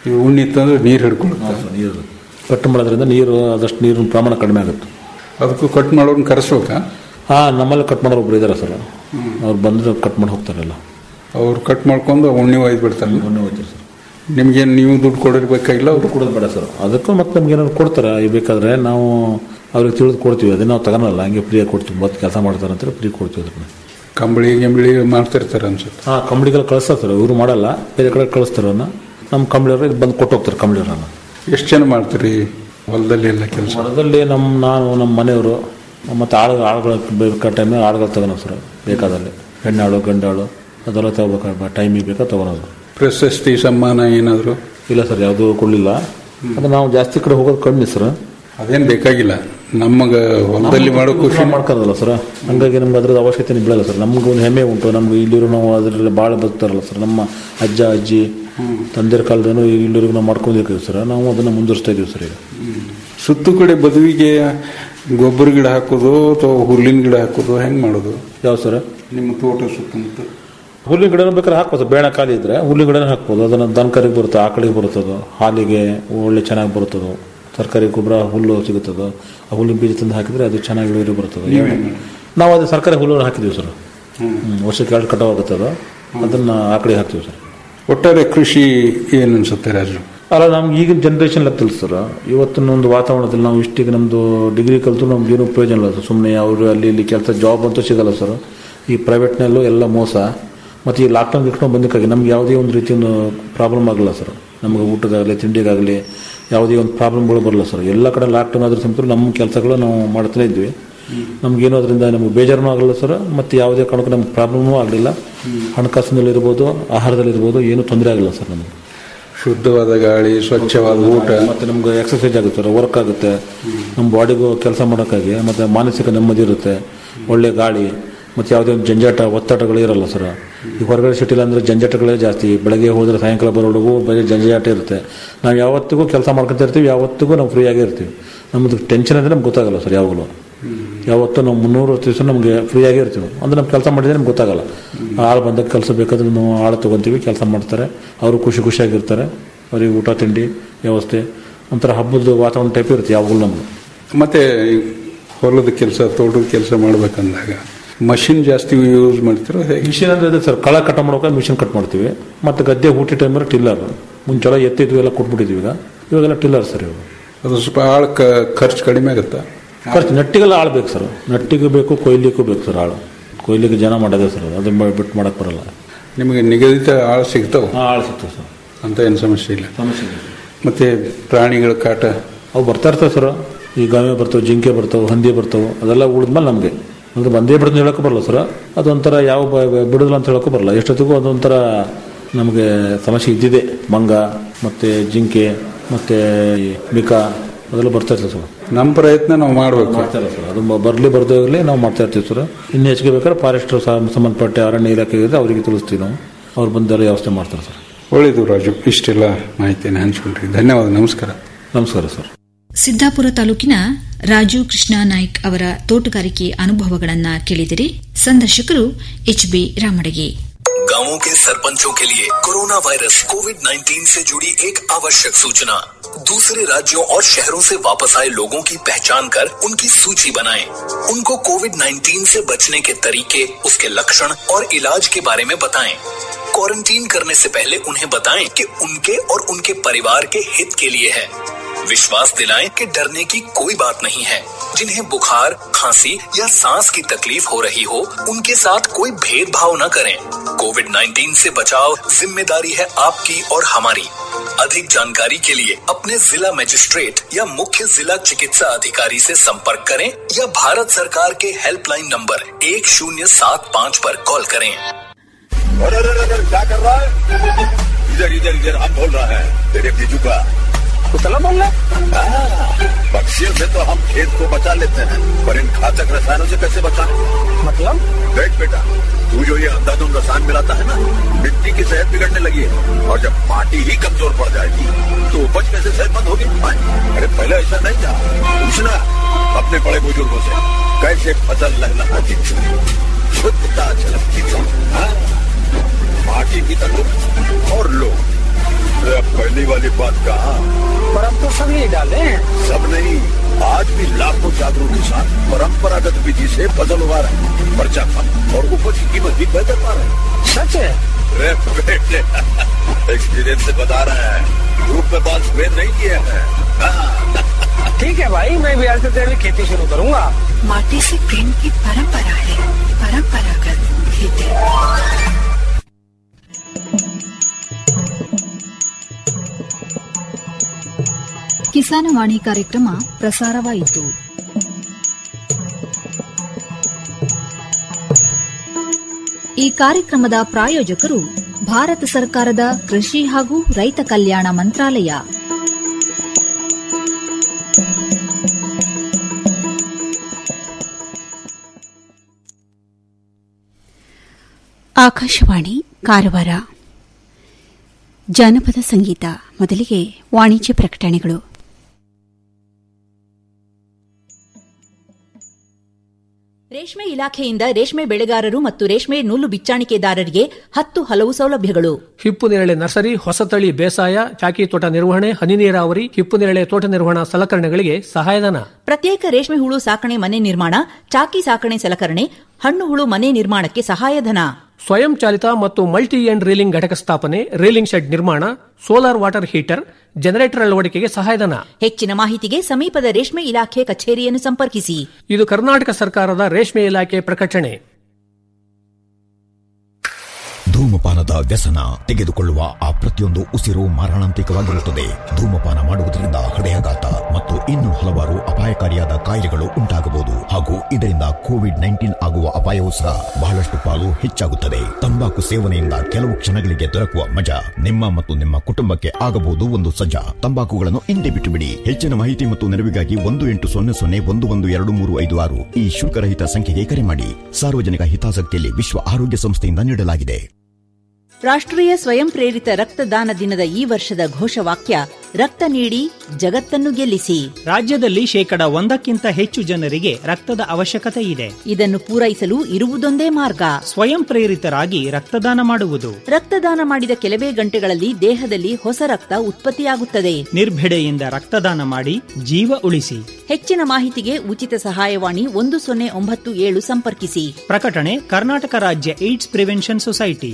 ಈ ಉಣ್ಣಿ ಇತ್ತಂದ್ರೆ ನೀರು ಹಿಡ್ಕೊಳುತ್ತೆ ನೀರು ಕಟ್ ಮಾಡೋದ್ರಿಂದ ನೀರು ಆದಷ್ಟು ನೀರಿನ ಪ್ರಮಾಣ ಕಡಿಮೆ ಆಗುತ್ತೆ ಅದಕ್ಕೂ ಕಟ್ ಮಾಡೋರ್ನ ಕರೆಸ್ಬೇಕಾ ಹಾಂ ನಮ್ಮಲ್ಲಿ ಕಟ್ ಮಾಡೋರು ಒಬ್ರು ಇದ್ದಾರೆ ಸರ್ ಅವ್ರು ಬಂದ್ರೆ ಕಟ್ ಮಾಡಿ ಹೋಗ್ತಾರಲ್ಲ ಅವ್ರು ಕಟ್ ಮಾಡ್ಕೊಂಡು ಉಣ್ಣಿ ಒಯ್ದು ಬಿಡ್ತಾರೆ ಮೊನ್ನೆ ಹೋಗ್ತೀರಿ ಸರ್ ನಿಮ್ಗೇನು ನೀವು ದುಡ್ಡು ಕೊಡಿರ್ಬೇಕಾಗಿಲ್ಲ ಅವ್ರು ಕೊಡೋದು ಬೇಡ ಸರ್ ಅದಕ್ಕೂ ಮತ್ತೆ ನಮ್ಗೆ ಏನಾದ್ರು ಕೊಡ್ತಾರೆ ಈ ಬೇಕಾದ್ರೆ ನಾವು ಅವ್ರಿಗೆ ತಿಳಿದು ಕೊಡ್ತೀವಿ ಅದನ್ನ ನಾವು ತಗೊಳಲ್ಲ ಹಂಗೆ ಫ್ರೀಯಾಗಿ ಕೊಡ್ತೀವಿ ಮತ್ತೆ ಕೆಲಸ ಮಾಡ್ತಾರೆ ಅಂತೇಳಿ ಫ್ರೀ ಕೊಡ್ತೀವಿ ಅದನ್ನ ಕಂಬಳಿ ಗಿಂಬಳಿ ಮಾಡ್ತಿರ್ತಾರೆ ಅನ್ಸುತ್ತೆ ಹಾಂ ಕಂಬಳಿಗೆಲ್ಲ ಕಳಿಸ್ತಾರೆ ಸರ್ ಇವರು ಮಾಡಲ್ಲ ಬೇರೆ ಕಡೆ ಕಳಿಸ್ತಾರೆ ಅವ್ರನ್ನ ನಮ್ಮ ಕಂಬಳಿಯವ್ರಿಗೆ ಬಂದು ಕೊಟ್ಟು ಹೋಗ್ತಾರೆ ಕಂಬಳಿಯವ್ರನ್ನ ಎಷ್ಟು ಜನ ಮಾಡ್ತೀರಿ ಹೊಲದಲ್ಲಿ ಎಲ್ಲ ಕೆಲಸ ಹೊಲದಲ್ಲಿ ನಮ್ಮ ನಾನು ನಮ್ಮ ಮನೆಯವರು ಮತ್ತು ಆಳು ಆಳುಗಳ ಬೇಕಾದ ಟೈಮ್ನಾಗ ಆಳುಗಳು ತಗೊಳೋದು ಸರ್ ಬೇಕಾದಲ್ಲಿ ಹೆಣ್ಣಾಳು ಗಂಡಾಳು ಅದೆಲ್ಲ ತಗೋಬೇಕು ಟೈಮಿಗೆ ಬೇಕಾ ತಗೊಳೋದು ಪ್ರಶಸ್ತಿ ಸಮ್ಮಾನ ಏನಾದರೂ ಇಲ್ಲ ಸರ್ ಯಾವುದೂ ಕೊಡಲಿಲ್ಲ ಅದು ನಾವು ಜಾಸ್ತಿ ಕಡೆ ಹೋಗೋದು ಕಮ್ಮಿ ಸರ್ ಅದೇನು ಬೇಕಾಗಿಲ್ಲ ನಮಗೆ ಹೊಲದಲ್ಲಿ ಮಾಡೋ ಖುಷಿ ಮಾಡ್ಕೊಳ್ಳೋದಲ್ಲ ಸರ್ ಹಂಗಾಗಿ ನಮ್ಗೆ ಅದ್ರದ್ದು ಅವಶ್ಯಕತೆ ಬೀಳಲ್ಲ ಸರ್ ನಮ್ಗೆ ಒಂದು ಹೆಮ್ಮೆ ಉಂಟು ನಮ್ಗೆ ಇಲ್ಲಿರೋ ನಾವು ಅದರಲ್ಲಿ ಭಾಳ ಬದುಕ್ತಾರಲ್ಲ ಸರ್ ನಮ್ಮ ಅಜ್ಜ ಅಜ್ಜಿ ತಂದೆಯ ಕಾಲದೇನು ಇಲ್ಲಿವರೆಗೂ ನಾವು ಮಾಡ್ಕೊಂಡಿರ್ತೀವಿ ಸರ್ ನಾವು ಅದನ್ನು ಮುಂದುವರಿಸ್ತಾ ಇದೀವಿ ಸರ್ ಈಗ ಸುತ್ತು ಕಡೆ ಬದುವಿಗೆ ಗೊಬ್ಬರ ಗಿಡ ಹಾಕೋದು ಅಥವಾ ಹುಲ್ಲಿನ ಗಿಡ ಹಾಕೋದು ಹೆಂಗೆ ಮಾಡೋದು ಯಾವ ಸರ್ ನಿಮ್ಮ ತೋಟ ಸುತ್ತಮುತ್ತ ಹುಲ್ಲಿನ ಗಿಡನ ಬೇಕಾದ್ರೆ ಹಾಕ್ಬೋದು ಬೇಡ ಖಾಲಿ ಇದ್ರೆ ಹುಲ್ಲಿನ ಗಿಡನ ಹಾಕ್ಬೋದು ಅದನ್ನು ದನಕರಿಗೆ ಬರುತ್ತೆ ಆಕಳಿಗೆ ಬರುತ್ತದು ಹಾಲಿಗೆ ಒಳ್ಳೆ ಚೆನ್ನಾಗಿ ಬರುತ್ತದು ಸರ್ಕಾರಿ ಗೊಬ್ಬರ ಹುಲ್ಲು ಸಿಗುತ್ತದು ಆ ಹುಲ್ಲಿನ ಬೀಜ ತಂದು ಹಾಕಿದ್ರೆ ಅದು ಚೆನ್ನಾಗಿ ಇಳುವರಿ ಬರುತ್ತದೆ ನಾವು ಅದು ಸರ್ಕಾರಿ ಹುಲ್ಲು ಹಾಕಿದ್ದೀವಿ ಸರ್ ಹ್ಮ್, ವರ್ಷಕ್ಕೆ ಎರಡು ಕಟಾವ್ ಆಗುತ್ತೆ ಅದು ಅದನ್ನು ಆಕಳಿಗೆ ಹಾಕ್ತೀವಿ ಸರ್ ಒಟ್ಟಾರೆ ಕೃಷಿ ಏನು ಅನ್ಸುತ್ತೆ ರಾಜು ಅಲ್ಲ ನಮ್ಗೆ ಈಗಿನ ಜನ್ರೇಷನ್ ಲೆಕ್ಕ ಸರ್ ಇವತ್ತಿನ ಒಂದು ವಾತಾವರಣದಲ್ಲಿ ನಾವು ಇಷ್ಟಿಗೆ ನಮ್ಮದು ಡಿಗ್ರಿ ಕಲಿತು ನಮ್ಗೆ ಏನೂ ಪ್ರಯೋಜನ ಇಲ್ಲ ಸರ್ ಸುಮ್ಮನೆ ಅವರು ಅಲ್ಲಿ ಇಲ್ಲಿ ಕೆಲಸ ಜಾಬ್ ಅಂತೂ ಸಿಗಲ್ಲ ಸರ್ ಈ ಪ್ರೈವೇಟ್ನಲ್ಲೂ ಎಲ್ಲ ಮೋಸ ಮತ್ತು ಈ ಲಾಕ್ಡೌನ್ ಗಿಟ್ಕೊಂಡು ಬಂದಕ್ಕಾಗಿ ನಮ್ಗೆ ಯಾವುದೇ ಒಂದು ರೀತಿಯ ಪ್ರಾಬ್ಲಮ್ ಆಗಲ್ಲ ಸರ್ ನಮಗೆ ಊಟಕ್ಕಾಗಲಿ ತಿಂಡಿಗಾಗಲಿ ಯಾವುದೇ ಒಂದು ಪ್ರಾಬ್ಲಮ್ಗಳು ಬರಲ್ಲ ಸರ್ ಎಲ್ಲ ಕಡೆ ಲಾಕ್ಡೌನ್ ಆದ್ರೆ ಸಮೇತ ನಮ್ಮ ಕೆಲಸಗಳು ನಾವು ಮಾಡ್ತಾನೆ ಇದ್ವಿ ನಮ್ಗೇನು ಅದರಿಂದ ನಮಗೆ ಬೇಜಾರನೂ ಆಗಲ್ಲ ಸರ್ ಮತ್ತು ಯಾವುದೇ ಕಾರಣಕ್ಕೂ ನಮ್ಗೆ ಪ್ರಾಬ್ಲಮೂ ಆಗಲಿಲ್ಲ ಹಣಕಾಸಿನಲ್ಲಿರ್ಬೋದು ಆಹಾರದಲ್ಲಿರ್ಬೋದು ಏನೂ ತೊಂದರೆ ಆಗಲ್ಲ ಸರ್ ನಮಗೆ ಶುದ್ಧವಾದ ಗಾಳಿ ಸ್ವಚ್ಛವಾದ ಊಟ ಮತ್ತೆ ನಮ್ಗೆ ಎಕ್ಸರ್ಸೈಸ್ ಆಗುತ್ತೆ ವರ್ಕ್ ಆಗುತ್ತೆ ನಮ್ಮ ಬಾಡಿಗೂ ಕೆಲಸ ಮಾಡೋಕ್ಕಾಗಿ ಮತ್ತೆ ಮಾನಸಿಕ ನೆಮ್ಮದಿ ಇರುತ್ತೆ ಒಳ್ಳೆ ಗಾಳಿ ಮತ್ತು ಯಾವುದೇ ಒಂದು ಜಂಜಾಟ ಒತ್ತಡಗಳು ಇರಲ್ಲ ಸರ್ ಈ ಹೊರಗಡೆ ಸಿಟಿಲಿ ಅಂದರೆ ಜಂಜಾಟಗಳೇ ಜಾಸ್ತಿ ಬೆಳಗ್ಗೆ ಹೋದ್ರೆ ಸಾಯಂಕಾಲ ಬರೋವರೆಗೂ ಬರೀ ಜಂಜಾಟ ಇರುತ್ತೆ ನಾವು ಯಾವತ್ತಿಗೂ ಕೆಲಸ ಮಾಡ್ಕೊತಾ ಇರ್ತೀವಿ ಯಾವತ್ತಿಗೂ ನಾವು ಫ್ರೀಯಾಗೇ ಇರ್ತೀವಿ ನಮ್ಮದು ಟೆನ್ಷನ್ ಅಂದರೆ ನಮ್ಗೆ ಗೊತ್ತಾಗಲ್ಲ ಸರ್ ಯಾವಾಗಲೂ ಯಾವತ್ತೂ ನಾವು ಮುನ್ನೂರು ದಿವಸ ನಮಗೆ ಫ್ರೀಯಾಗೇ ಇರ್ತೀವಿ ಅಂದರೆ ನಮ್ಮ ಕೆಲಸ ಮಾಡಿದ್ರೆ ನಮ್ಗೆ ಗೊತ್ತಾಗಲ್ಲ ಆಳು ಬಂದಾಗ ಕೆಲಸ ಬೇಕಾದ್ರೆ ನಾವು ಆಳು ತೊಗೊತೀವಿ ಕೆಲಸ ಮಾಡ್ತಾರೆ ಅವರು ಖುಷಿ ಖುಷಿಯಾಗಿರ್ತಾರೆ ಅವರಿಗೆ ಊಟ ತಿಂಡಿ ವ್ಯವಸ್ಥೆ ಒಂಥರ ಹಬ್ಬದ ವಾತಾವರಣ ಟೈಪ್ ಇರುತ್ತೆ ಯಾವಾಗಲೂ ನಮ್ಗೆ ಮತ್ತೆ ಈ ಹೊಲದ ಕೆಲಸ ತೋಟದ ಕೆಲಸ ಮಾಡ್ಬೇಕಂದಾಗ ಮಷಿನ್ ಜಾಸ್ತಿ ಯೂಸ್ ಮಾಡ್ತಿರೋ ಹೇಗೆ ಮಿಷಿನ್ ಅಂದ್ರೆ ಇದೆ ಸರ್ ಕಳೆ ಕಟ್ ಮಾಡೋಕೆ ಮಿಷಿನ್ ಕಟ್ ಮಾಡ್ತೀವಿ ಮತ್ತು ಗದ್ದೆ ಹುಟ್ಟಿ ಟೈಮಲ್ಲಿ ಟಿಲ್ಲರ್ ಮುಂಚೆಲ್ಲ ಎತ್ತಿದ್ವಿ ಎಲ್ಲ ಕೊಟ್ಬಿಟ್ಟಿದ್ವಿ ಈಗ ಇವಾಗೆಲ್ಲ ಟಿಲ್ಲರ್ ಸರ್ ಇವಾಗ ಅದು ಸ್ವಲ್ಪ ಆಳ ಖರ್ಚು ಕಡಿಮೆ ಆಗುತ್ತಾ ಖರ್ಚು ನಟ್ಟಿಗೆಲ್ಲ ಆಳು ಬೇಕು ಸರ್ ನಟ್ಟಿಗೆ ಬೇಕು ಕೊಯ್ಲಿಕ್ಕೂ ಬೇಕು ಸರ್ ಆಳು ಕೊಯ್ಲಿಕ್ಕೆ ಜನ ಮಾಡೋದೇ ಸರ್ ಅದು ಅದನ್ನ ಬಿಟ್ಟು ಮಾಡಕ್ಕೆ ಬರಲ್ಲ ನಿಮಗೆ ನಿಗದಿತ ಆಳು ಸಿಗ್ತಾವೆ ಹಾಂ ಆಳು ಸಿಗ್ತದೆ ಸರ್ ಅಂತ ಏನು ಸಮಸ್ಯೆ ಇಲ್ಲ ಸಮಸ್ಯೆ ಇಲ್ಲ. ಮತ್ತೆ ಪ್ರಾಣಿಗಳ ಕಾಟ ಅವು ಬರ್ತಾ ಇರ್ತವೆ ಸರ್ ಈ ಗಾವೆ ಬರ್ತಾವೆ ಜಿಂಕೆ ಬರ್ತಾವೆ ಹಂದಿ ಬರ್ತಾವೆ ಅದೆಲ್ಲ ಉಳಿದ್ಮೇಲೆ ನಮಗೆ ಅಂದ್ರೆ ಬಂದೇ ಬಿಡೋದು ಹೇಳೋಕೆ ಬರಲ್ಲ ಸರ್ ಅದೊಂಥರ ಯಾವ ಬ- ಬ- ಬಿಡೋದಿಲ್ಲ ಅಂತ ಹೇಳೋಕೆ ಬರಲ್ಲ ಎಷ್ಟೊತ್ತಿಗೂ ಅದೊಂಥರ ನಮಗೆ ಸಮಸ್ಯೆ ಇದ್ದಿದೆ ಮಂಗ ಮತ್ತು ಜಿಂಕೆ ಮತ್ತು ಮಿಕಾ ಅದೆಲ್ಲ ಬರ್ತಾ ಇರ್ತದೆ ಸರ್ ನಮ್ಮ ಪ್ರಯತ್ನ ನಾವು ಮಾಡಬೇಕು ಮಾಡ್ತಾ ಇಲ್ಲ ಸರ್ ಅದು ಬರಲಿ ಬರ್ದೇ ಇರಲಿ ನಾವು ಮಾಡ್ತಾ ಇರ್ತೀವಿ ಸರ್ ಇನ್ನು ಹೆಚ್ಚಿಗೆ ಬೇಕಾದ್ರೆ ಫಾರೆಸ್ಟರ್ ಸಂಬಂಧಪಟ್ಟ ಅರಣ್ಯ ಇಲಾಖೆ ಇದೆ ಅವರಿಗೆ ತಿಳಿಸ್ತೀವಿ ನಾವು ಅವ್ರು ಬಂದೆಲ್ಲ ವ್ಯವಸ್ಥೆ ಮಾಡ್ತಾರೆ ಸರ್ ಒಳ್ಳೇದು ರಾಜು ಇಷ್ಟೆಲ್ಲ ಮಾಹಿತಿಯನ್ನು ಹಂಚ್ಕೊಂಡ್ರಿ ಧನ್ಯವಾದ ನಮಸ್ಕಾರ ನಮಸ್ಕಾರ ಸರ್ ಸಿದ್ದಾಪುರ ತಾಲೂಕಿನ ರಾಜು ಕೃಷ್ಣ ನಾಯ್ಕ್ ಅವರ ತೋಟಗಾರಿಕೆ ಅನುಭವಗಳನ್ನ ಕೇಳಿದಿರಿ ಸಂದರ್ಶಕರು ಎಚ್ ಬಿ ರಾಮಡಗಿ गांवों के सरपंचों के लिए कोरोना वायरस कोविड 19 से जुड़ी एक आवश्यक सूचना दूसरे राज्यों और शहरों से वापस आए लोगों की पहचान कर उनकी सूची बनाएं। उनको कोविड 19 से बचने के तरीके उसके लक्षण और इलाज के बारे में बताएं। क्वारंटीन करने से पहले उन्हें बताएं कि उनके और उनके परिवार के हित के लिए है विश्वास दिलाएं कि डरने की कोई बात नहीं है जिन्हें बुखार खांसी या सांस की तकलीफ हो रही हो उनके साथ कोई भेदभाव न करें कोविड 19 से बचाव जिम्मेदारी है आपकी और हमारी अधिक जानकारी के लिए अपने जिला मजिस्ट्रेट या मुख्य जिला चिकित्सा अधिकारी से संपर्क करें या भारत सरकार के हेल्पलाइन नंबर एक शून्य सात पाँच पर कॉल करें अरे अरे अरे क्या कर रहा है इधर इधर इधर हम बोल रहा है तेरे बीजू का कुतला बोल रहा पक्षियों से तो हम खेत को बचा लेते हैं पर इन घातक रसायनों से कैसे बचाएं मतलब देख बेटा तू जो ये अंधाधुंध रसायन मिलाता है ना मिट्टी की सेहत बिगड़ने लगी है और जब माटी ही कमजोर पड़ जाएगी तो उपज कैसे सेहतमंद होगी अरे पहले ऐसा नहीं था पूछना अपने बड़े बुजुर्गों से कैसे फसल लहलहाती थी शुद्धता झलकती थी हाँ? माटी की तंदुरुस्त और लोग अरे अब पहली वाली बात कहा पर अब तो सब यही डाले हैं सब नहीं आज भी लाखों जागरूक किसान परंपरागत विधि से फसल उगा रहे हैं खर्चा कम और उपज की कीमत भी बेहतर पा रहे हैं सच है अरे बेटे एक्सपीरियंस से बता रहे हैं ग्रुप में बाल स्प्रे नहीं किए हैं हाँ, ठीक है भाई मैं भी आज से तेरी खेती शुरू करूंगा माटी से प्रेम की परंपरा है परंपरागत खेती ಕಿಸಾನವಾಣಿ ಕಾರ್ಯಕ್ರಮ ಪ್ರಸಾರವಾಯಿತು ಈ ಕಾರ್ಯಕ್ರಮದ ಪ್ರಾಯೋಜಕರು ಭಾರತ ಸರ್ಕಾರದ ಕೃಷಿ ಹಾಗೂ ರೈತ ಕಲ್ಯಾಣ ಮಂತ್ರಾಲಯ ಆಕಾಶವಾಣಿ ಕಾರವಾರ ಜಾನಪದ ಸಂಗೀತ ಮೊದಲಿಗೆ ವಾಣಿಜ್ಯ ಪ್ರಕಟಣೆಗಳು ರೇಷ್ಮೆ ಇಲಾಖೆಯಿಂದ ರೇಷ್ಮೆ ಬೆಳೆಗಾರರು ಮತ್ತು ರೇಷ್ಮೆ ನೂಲು ಬಿಚ್ಚಾಣಿಕೆದಾರರಿಗೆ ಹತ್ತು ಹಲವು ಸೌಲಭ್ಯಗಳು ಹಿಪ್ಪು ನೇರಳೆ ನರ್ಸರಿ ಹೊಸತಳಿ ಬೇಸಾಯ ಚಾಕಿ ತೋಟ ನಿರ್ವಹಣೆ ಹನಿ ನೀರಾವರಿ ಹಿಪ್ಪು ನೇರಳೆ ತೋಟ ನಿರ್ವಹಣಾ ಸಲಕರಣೆಗಳಿಗೆ ಸಹಾಯಧನ ಪ್ರತ್ಯೇಕ ರೇಷ್ಮೆ ಹುಳು ಸಾಕಣೆ ಮನೆ ನಿರ್ಮಾಣ ಚಾಕಿ ಸಾಕಣೆ ಸಲಕರಣೆ ಹಣ್ಣು ಹುಳು ಮನೆ ನಿರ್ಮಾಣಕ್ಕೆ ಸಹಾಯಧನ ಸ್ವಯಂ ಚಾಲಿತ ಮತ್ತು ಮಲ್ಟಿ ಎಂಡ್ ರೀಲಿಂಗ್ ಘಟಕ ಸ್ಥಾಪನೆ ರೀಲಿಂಗ್ ಶೆಡ್ ನಿರ್ಮಾಣ ಸೋಲಾರ್ ವಾಟರ್ ಹೀಟರ್ ಜನರೇಟರ್ ಅಳವಡಿಕೆಗೆ ಸಹಾಯಧನ ಹೆಚ್ಚಿನ ಮಾಹಿತಿಗೆ ಸಮೀಪದ ರೇಷ್ಮೆ ಇಲಾಖೆ ಕಚೇರಿಯನ್ನು ಸಂಪರ್ಕಿಸಿ ಇದು ಕರ್ನಾಟಕ ಸರ್ಕಾರದ ರೇಷ್ಮೆ ಇಲಾಖೆ ಪ್ರಕಟಣೆ ಧೂಮಪಾನದ ವ್ಯಸನ ತೆಗೆದುಕೊಳ್ಳುವ ಆ ಪ್ರತಿಯೊಂದು ಉಸಿರು ಮಾರಣಾಂತಿಕವಾಗಿರುತ್ತದೆ ಧೂಮಪಾನ ಮಾಡುವುದರಿಂದ ಹೃದಯಾಘಾತ ಮತ್ತು ಇನ್ನು ಹಲವಾರು ಅಪಾಯಕಾರಿಯಾದ ಕಾಯಿಲೆಗಳು ಉಂಟಾಗಬಹುದು ಹಾಗೂ ಇದರಿಂದ ಕೋವಿಡ್ ನೈನ್ಟೀನ್ ಆಗುವ ಅಪಾಯವೂ ಸಹ ಬಹಳಷ್ಟು ಪಾಲು ಹೆಚ್ಚಾಗುತ್ತದೆ ತಂಬಾಕು ಸೇವನೆಯಿಂದ ಕೆಲವು ಕ್ಷಣಗಳಿಗೆ ದೊರಕುವ ಮಜಾ ನಿಮ್ಮ ಮತ್ತು ನಿಮ್ಮ ಕುಟುಂಬಕ್ಕೆ ಆಗಬಹುದು ಒಂದು ಸಜ್ಜಾ ತಂಬಾಕುಗಳನ್ನು ಹಿಂದೆ ಬಿಟ್ಟು ಬಿಡಿ ಹೆಚ್ಚಿನ ಮಾಹಿತಿ ಮತ್ತು ನೆರವಿಗಾಗಿ ಒಂದು ಎಂಟು ಸೊನ್ನೆ ಸೊನ್ನೆ ಒಂದು ಒಂದು ಎರಡು ಮೂರು ಐದು ಆರು ಈ ಶುಲ್ಕರಹಿತ ಸಂಖ್ಯೆಗೆ ಕರೆ ಮಾಡಿ ಸಾರ್ವಜನಿಕ ಹಿತಾಸಕ್ತಿಯಲ್ಲಿ ವಿಶ್ವ ಆರೋಗ್ಯ ಸಂಸ್ಥೆಯಿಂದ ನೀಡಲಾಗಿದೆ ರಾಷ್ಟ್ರೀಯ ಸ್ವಯಂ ಪ್ರೇರಿತ ರಕ್ತದಾನ ದಿನದ ಈ ವರ್ಷದ ಘೋಷವಾಕ್ಯ ರಕ್ತ ನೀಡಿ ಜಗತ್ತನ್ನು ಗೆಲ್ಲಿಸಿ ರಾಜ್ಯದಲ್ಲಿ ಶೇಕಡ ಒಂದಕ್ಕಿಂತ ಹೆಚ್ಚು ಜನರಿಗೆ ರಕ್ತದ ಅವಶ್ಯಕತೆ ಇದೆ ಇದನ್ನು ಪೂರೈಸಲು ಇರುವುದೊಂದೇ ಮಾರ್ಗ ಸ್ವಯಂ ಪ್ರೇರಿತರಾಗಿ ರಕ್ತದಾನ ಮಾಡುವುದು ರಕ್ತದಾನ ಮಾಡಿದ ಕೆಲವೇ ಗಂಟೆಗಳಲ್ಲಿ ದೇಹದಲ್ಲಿ ಹೊಸ ರಕ್ತ ಉತ್ಪತ್ತಿಯಾಗುತ್ತದೆ ನಿರ್ಭಿಡೆಯಿಂದ ರಕ್ತದಾನ ಮಾಡಿ ಜೀವ ಉಳಿಸಿ ಹೆಚ್ಚಿನ ಮಾಹಿತಿಗೆ ಉಚಿತ ಸಹಾಯವಾಣಿ ಒಂದು ಸೊನ್ನೆ ಒಂಬತ್ತು ಏಳು ಸಂಪರ್ಕಿಸಿ ಪ್ರಕಟಣೆ ಕರ್ನಾಟಕ ರಾಜ್ಯ ಏಡ್ಸ್ ಪ್ರಿವೆನ್ಷನ್ ಸೊಸೈಟಿ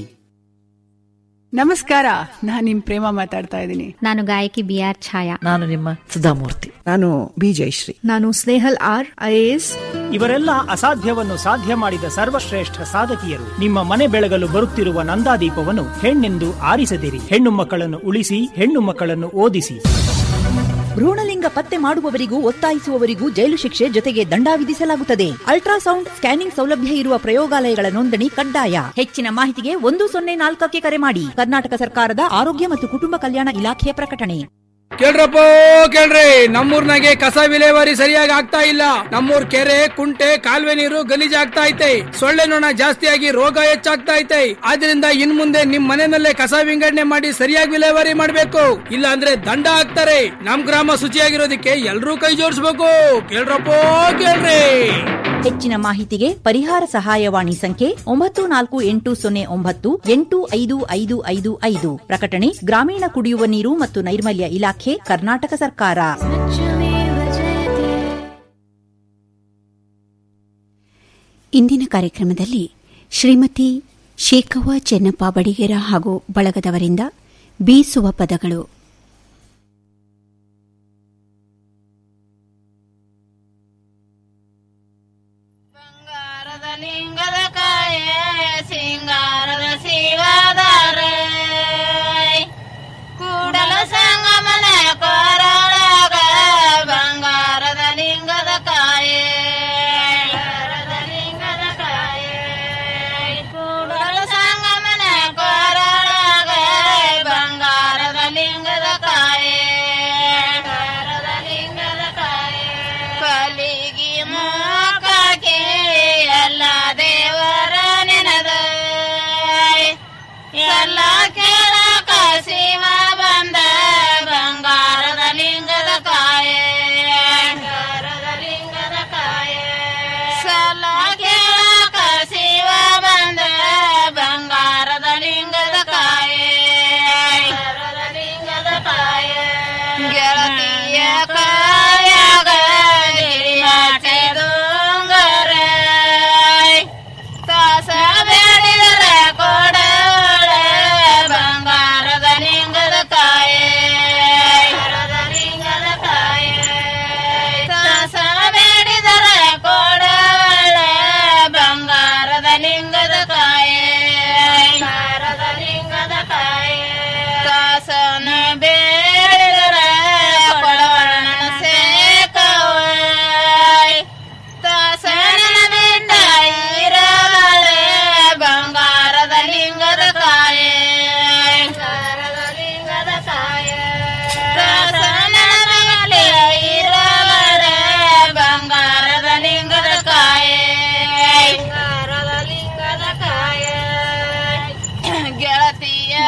ನಮಸ್ಕಾರ ನಾನ್ ನಿಮ್ ಪ್ರೇಮ ಮಾತಾಡ್ತಾ ಇದ್ದೀನಿ ನಾನು ಗಾಯಕಿ ಬಿ ಆರ್ ಛಾಯಾ ನಾನು ನಿಮ್ಮ ಸುಧಾಮೂರ್ತಿ ನಾನು ಬಿ ಜಯಶ್ರೀ ನಾನು ಸ್ನೇಹಲ್ ಆರ್ ಐಎಎಸ್ ಇವರೆಲ್ಲ ಅಸಾಧ್ಯವನ್ನು ಸಾಧ್ಯ ಮಾಡಿದ ಸರ್ವಶ್ರೇಷ್ಠ ಸಾಧಕಿಯರು ನಿಮ್ಮ ಮನೆ ಬೆಳಗಲು ಬರುತ್ತಿರುವ ನಂದಾದೀಪವನ್ನು ಹೆಣ್ಣೆಂದು ಆರಿಸದಿರಿ ಹೆಣ್ಣು ಮಕ್ಕಳನ್ನು ಉಳಿಸಿ ಹೆಣ್ಣು ಮಕ್ಕಳನ್ನು ಓದಿಸಿ ಭ್ರೂಣಲಿಂಗ ಪತ್ತೆ ಮಾಡುವವರಿಗೂ ಒತ್ತಾಯಿಸುವವರಿಗೂ ಜೈಲು ಶಿಕ್ಷೆ ಜೊತೆಗೆ ದಂಡ ವಿಧಿಸಲಾಗುತ್ತದೆ ಅಲ್ಟ್ರಾಸೌಂಡ್ ಸ್ಕ್ಯಾನಿಂಗ್ ಸೌಲಭ್ಯ ಇರುವ ಪ್ರಯೋಗಾಲಯಗಳ ನೋಂದಣಿ ಕಡ್ಡಾಯ ಹೆಚ್ಚಿನ ಮಾಹಿತಿಗೆ ಒಂದು ಸೊನ್ನೆ ನಾಲ್ಕಕ್ಕೆ ಕರೆ ಮಾಡಿ ಕರ್ನಾಟಕ ಸರ್ಕಾರದ ಆರೋಗ್ಯ ಮತ್ತು ಕುಟುಂಬ ಕಲ್ಯಾಣ ಇಲಾಖೆಯ ಪ್ರಕಟಣೆ ಕೇಳ್ರಪ್ಪ ಕೇಳ್ರಿ ನಮ್ಮೂರ್ನಾಗೆ ಕಸ ವಿಲೇವಾರಿ ಸರಿಯಾಗಿ ಆಗ್ತಾ ಇಲ್ಲ ನಮ್ಮೂರ್ ಕೆರೆ ಕುಂಟೆ ಕಾಲುವೆ ನೀರು ಗಲೀಜ್ ಆಗ್ತಾ ಐತೆ ಸೊಳ್ಳೆ ನೊಣ ಜಾಸ್ತಿಯಾಗಿ ರೋಗ ಹೆಚ್ಚಾಗ್ತಾ ಐತೆ ಆದ್ರಿಂದ ಇನ್ ಮುಂದೆ ನಿಮ್ ಮನೆಯಲ್ಲೇ ಕಸ ವಿಂಗಡಣೆ ಮಾಡಿ ಸರಿಯಾಗಿ ವಿಲೇವಾರಿ ಮಾಡ್ಬೇಕು ಇಲ್ಲ ಅಂದ್ರೆ ದಂಡ ಹಾಕ್ತಾರೆ ನಮ್ ಗ್ರಾಮ ಶುಚಿಯಾಗಿರೋದಕ್ಕೆ ಎಲ್ರೂ ಕೈ ಜೋಡಿಸ್ಬೇಕು ಕೇಳ್ರಪ್ಪ ಕೇಳ್ರಿ ಹೆಚ್ಚಿನ ಮಾಹಿತಿಗೆ ಪರಿಹಾರ ಸಹಾಯವಾಣಿ ಸಂಖ್ಯೆ ಒಂಬತ್ತು ನಾಲ್ಕು ಎಂಟು ಸೊನ್ನೆ ಒಂಬತ್ತು ಎಂಟು ಐದು ಐದು ಐದು ಐದು ಪ್ರಕಟಣೆ ಗ್ರಾಮೀಣ ಕುಡಿಯುವ ನೀರು ಮತ್ತು ನೈರ್ಮಲ್ಯ ಇಲಾಖೆ ಕರ್ನಾಟಕ ಸರ್ಕಾರ ಇಂದಿನ ಕಾರ್ಯಕ್ರಮದಲ್ಲಿ ಶ್ರೀಮತಿ ಶೇಖವ್ವ ಚೆನ್ನಪ್ಪ ಬಡಿಗೇರ ಹಾಗೂ ಬಳಗದವರಿಂದ ಬೀಸುವ ಪದಗಳು ಲಿಂಗದ ಕಾಯೆ ಸಿಂಗಾರದ ಸಿಗದಾರ ಕೂಡಲ ಸಂಗಮನ ಕೊರಳಾಗ ಬಂಗಾರದ ಲಿಂಗದ ಕಾಯೆ ಲಿಂಗದ ಕಾಯೆ ಕೂಡಲ ಸಂಗಮನ ಕೊರಳಾಗ ಬಂಗಾರದ ಲಿಂಗದ ಕಾಯೆ ಲಿಂಗದ ಕಾಯೆ ಕಲಿಗಿ ಮೋಕಕ್ಕೆ ಎಲ್ಲ ದೇವರ ನೆನದ ಎಲ್ಲ ಕೇಳಕ ಶಿವ ಬಂದ ಬಂಗಾರದ ಲಿಂಗದ ಕಾಯೆ ಬಂಗಾರದ ಲಿಂಗದ ಕಾಯೆ ಸಲ ಕೇಳಕ ಶಿವ ಬಂದ ಬಂಗಾರದ ಲಿಂಗದ ಕಾಯೆ ಲಿಂಗದ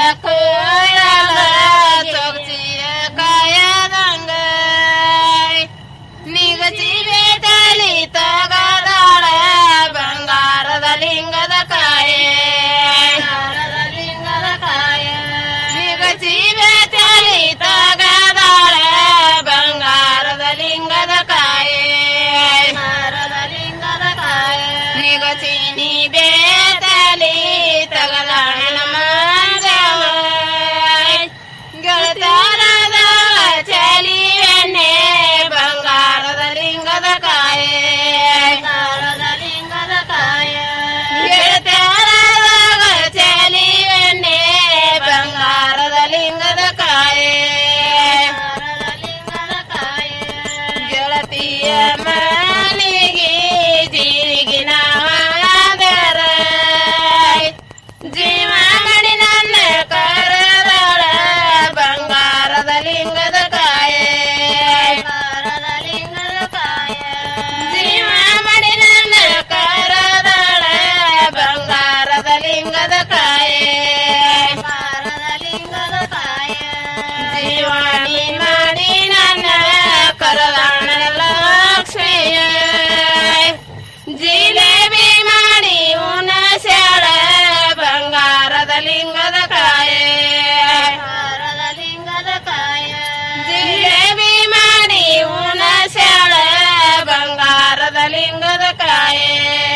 ಕುಯಲ ಚೊಕ್ಚಿಯ ಕಾಯದಂಗ ನಿಗಚಿ ಬೇಟಲಿ ತಗದಾಳ ಬಂಗಾರದ ಲಿಂಗದ ಕಾಯೆ ಲಿಂಗದ ಕಾಯ ನಿಗಚಿ ಬೇಟಲಿ ತಗದಾಳ ಬಂಗಾರದ ಲಿಂಗದ ಕಾಯೆ ಲಿಂಗದ ಕಾಯ ನಿಗಚಿ ನೀ ಬೇಟಲಿ ತಗದಾಳ ಮಂಗವ ಗೆಳತಾರದ ಚಲಿ ಎಣ್ಣೆ ಬಂಗಾರದ ಲಿಂಗದ ಕಾಯೆ ಲಿಂಗದ ಕಾಯ ಗೆಳತಾರದ ಚಲಿ ಎಣ್ಣೆ ಬಂಗಾರದ ಲಿಂಗದ ಕಾಯೆ ಗೆಳತಿಯ ಮನೆಗೆ ಜೀರಿಗಿನ ವಾದರ ಜೀವ ಮಣಿ ನನ್ನ ಕರದಳ ಬಂಗಾರದ ಲಿಂಗದ ಕಾಯೆ ಜೀವ ಮಣಿ ನನ್ನ ಕರದಳ ಬಂಗಾರದ ಲಿಂಗದ ಕಾಯೆ ಜೀವಾಣಿ ಮಾಡಿ ನನ್ನ ಕರದಾಣ ಲಕ್ಷ್ಮಿಯ ಜಿಲೇಬಿ ಮಾಡಿ ಉನ ಸ್ಯಾಳ ಬಂಗಾರದ ಲಿಂಗದ ಕಾಯೆ ಲಿಂಗದ ಕಾಯ ಜಿಲೇಬಿ ಮಾಡಿ ಉನ ಸ್ಯಾಳ ಬಂಗಾರದ ಲಿಂಗದ ಕಾಯೆ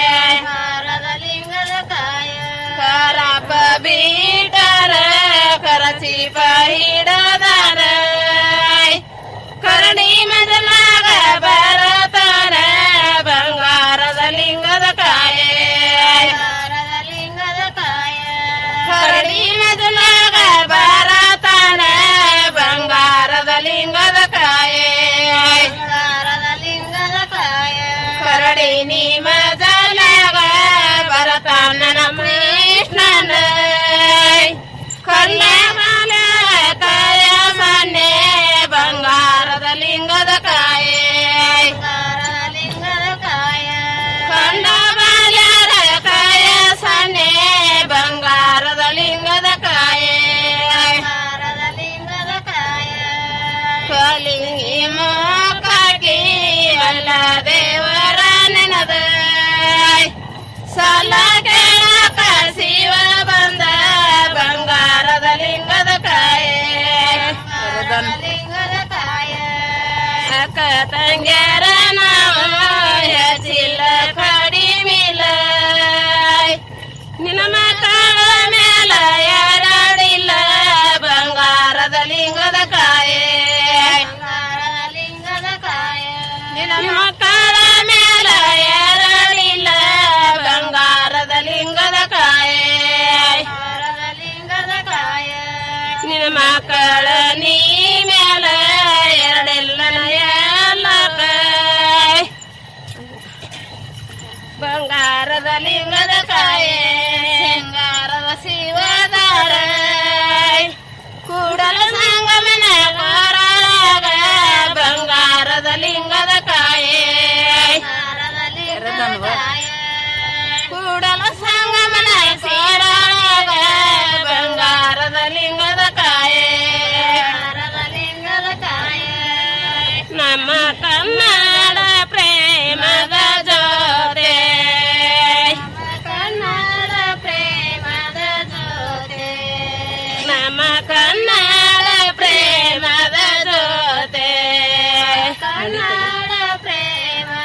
ಲಿಂಗದ ಕಾಯ ಕರಪ ಬೀಟರ ಕರಚಿ ಹಿಡದರ ಕರಡಿ ಮಜಲಾಗ ಬರತಾರ ಬಂಗಾರದ ಲಿಂಗದ ಕಾಯೆ ಲಿಂಗದ ಕಾಯ ಕರಡಿ ಮಜಲಾಗ ಬರತಾರ ಬಂಗಾರದ ಲಿಂಗದ ಕಾಯೆ ಲಿಂಗದ ಕಾಯ ಕರಡಿ ನೀ ಮಜಲಾಗ ಬರತಾನ ನಮ್ಮ ಕೃಷ್ಣನ ಕಲ್ಲ ಮಾಲ ಕಾಯ ಮನೆ ಬಂಗಾರದ ಲಿಂಗದ ಕಾಯೆ ಲಿಂಗದ ಕಾಯ ಕಂಡ ಬಾಲ್ಯರ ಕಾಯ ಸನ್ನೆ ಬಂಗಾರದ ಲಿಂಗದ ಕಾಯೆ ಲಿಂಗದ ಕಾಯ ಕಲಿಂಗಿ ಮೋಕಾಗಿ ಅಲ್ಲ ದೇವರ ನೆನದ ಸಾಲ ಕೇಳಕ ಶಿವ ಬಂದ ಬಂಗಾರದ ಲಿಂಗದ ಕಾಯೆ ಲಿಂಗದ ಕಾಯ ಅಕ್ಕ ತಂಗ್ಯಾರ ನಾವು ಹೆಚ್ಚಿಲ್ಲ ಕಡಿಮಿಲ್ಲ ನಿನ್ನ ಮಕ್ಕಳ ಮೇಲ ಎರಡಿಲ್ಲ ಬಂಗಾರದ ಲಿಂಗದ ಕಾಯೆ ಲಿಂಗದ ಕಾಯ ನಿನ್ನ ಮಕ್ಕಳ ಮೇಲ ಎರಡಿಲ್ಲ ಬಂಗಾರದ ಲಿಂಗದ ಕಾಯೆ ಲಿಂಗದ ಕಾಯ ನಿನ್ನ ಮಕ್ಕಳ ನೀ ಮೇಲ ಎರಡೆಲ್ಲ ಎಲ್ಲ ಬಂಗಾರದ ಲಿಂಗದ ಕಾಯೆ ಸಿಂಗಾರದ ಶಿವದಾರ ಕೂಡಲ ಸಂಗಮನ ಕೋರಳಾಗ ಬಂಗಾರದ ಲಿಂಗದ ಕಾಯೆ ಕೂಡಲ ಸಂಗ